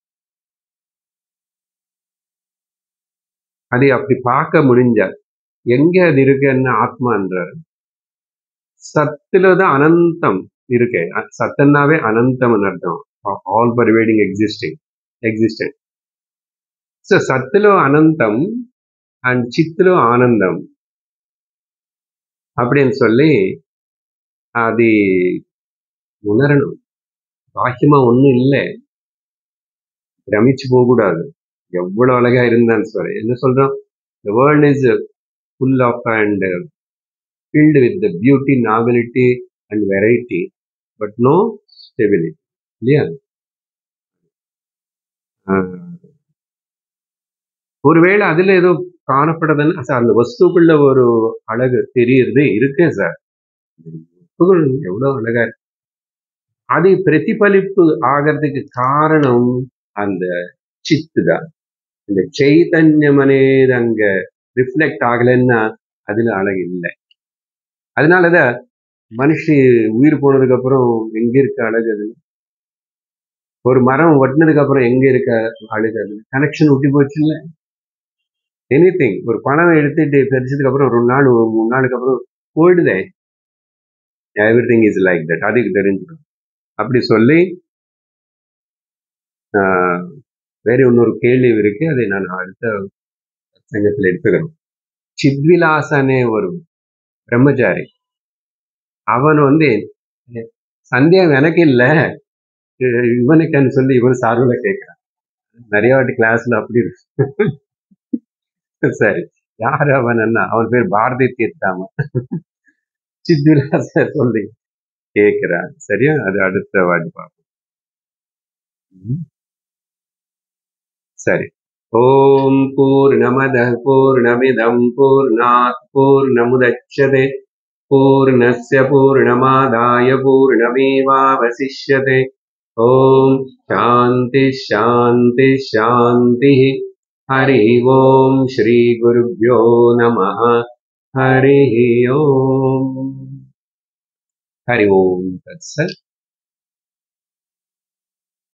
அதை அப்படி பார்க்க முடிஞ்ச எங்க அது இருக்குன்னு ஆத்மான்றாரு சத்துல தான் அனந்தம் இருக்கு அ- சத்தன்னாவே அனந்தம் அர்த்தம் all pervading existing existent so సత్తులో అనంతం అండ్ చిత్తులో ఆనందం அப்படின்னு சொல்லி அது உணரணும் பாக்கியமா ஒண்ணும் இல்லை பிரமிச்சு போக கூடாது எவ்வளவு அழகா இருந்தான்னு சொல்ற என்ன சொல்றோம் the world is full of and filled with the beauty novelty and variety but no stability இல்லையா ஆஹ் ஒருவேளை அதுல ஏதோ காணப்படுதுன்னு சார் அந்த வஸ்துக்குள்ள ஒரு அழகு தெரியுது இருக்கு சார் வஸ்துகள் எவ்வளவு அழகா இருக்கு அது பிரதிபலிப்பு ஆகிறதுக்கு காரணம் அந்த சித்து தான் இந்த சைதன்யம் అనేది அங்க ரிஃப்ளெக்ட் ஆகலைன்னா அதுல அழகு இல்லை அதனாலதான் மனுஷி உயிர் போனதுக்கு அப்புறம் எங்க இருக்க அழகு அது ஒரு மரம் வெட்டினதுக்கு அப்புறம் எங்க இருக்க அழகு அது கனெக்ஷன் விட்டு போச்சு இல்ல எனி ஒரு பணம் எடுத்துட்டு தெரிச்சதுக்கு அப்புறம் ஒரு நாள் ஒரு மூணு நாளுக்கு அப்புறம் போயிடுதே everything is like that அதுக்கு தெரிஞ்சுக்கணும் அப்படி சொல்லி ஆஹ், வேற இன்னொரு கேள்வி இருக்கு அதை நான் அடுத்த சங்கத்தில் எடுத்துக்கிறோம் சித்விலாசனே ஒரு பிரம்மச்சாரி அவன் வந்து சந்தேகம் எனக்கு இல்ல இ- இவனுக்குன்னு சொல்லி இவன் சார்பில் கேட்கிறான் நிறைய வாட்டி கிளாஸ்ல அப்படி இருக்கு சரி யார் அவன் என்ன அவன் பேர் பாரதி தீர்த்தாம சித்விலாச சொல்லி கேட்கிறான் சரியா அது அடுத்த வாட்டி பார்ப்போம் ம். சரி ஓம் பூர்ணமத பூர்ணமிதம் பூர்ணாத் பூர்ணமுதட்சதே பூர்ணஸ்ய பூர்ணமாதாய பூர்ணமேவாவசிஷ்யதே ஓம் சாந்தி ஷாந்தி ஷாந்தி ஹரி ஓம் ஸ்ரீ குருभ्यो நமः ஹரி ஓம் ஹரி ஓம் தத்சத்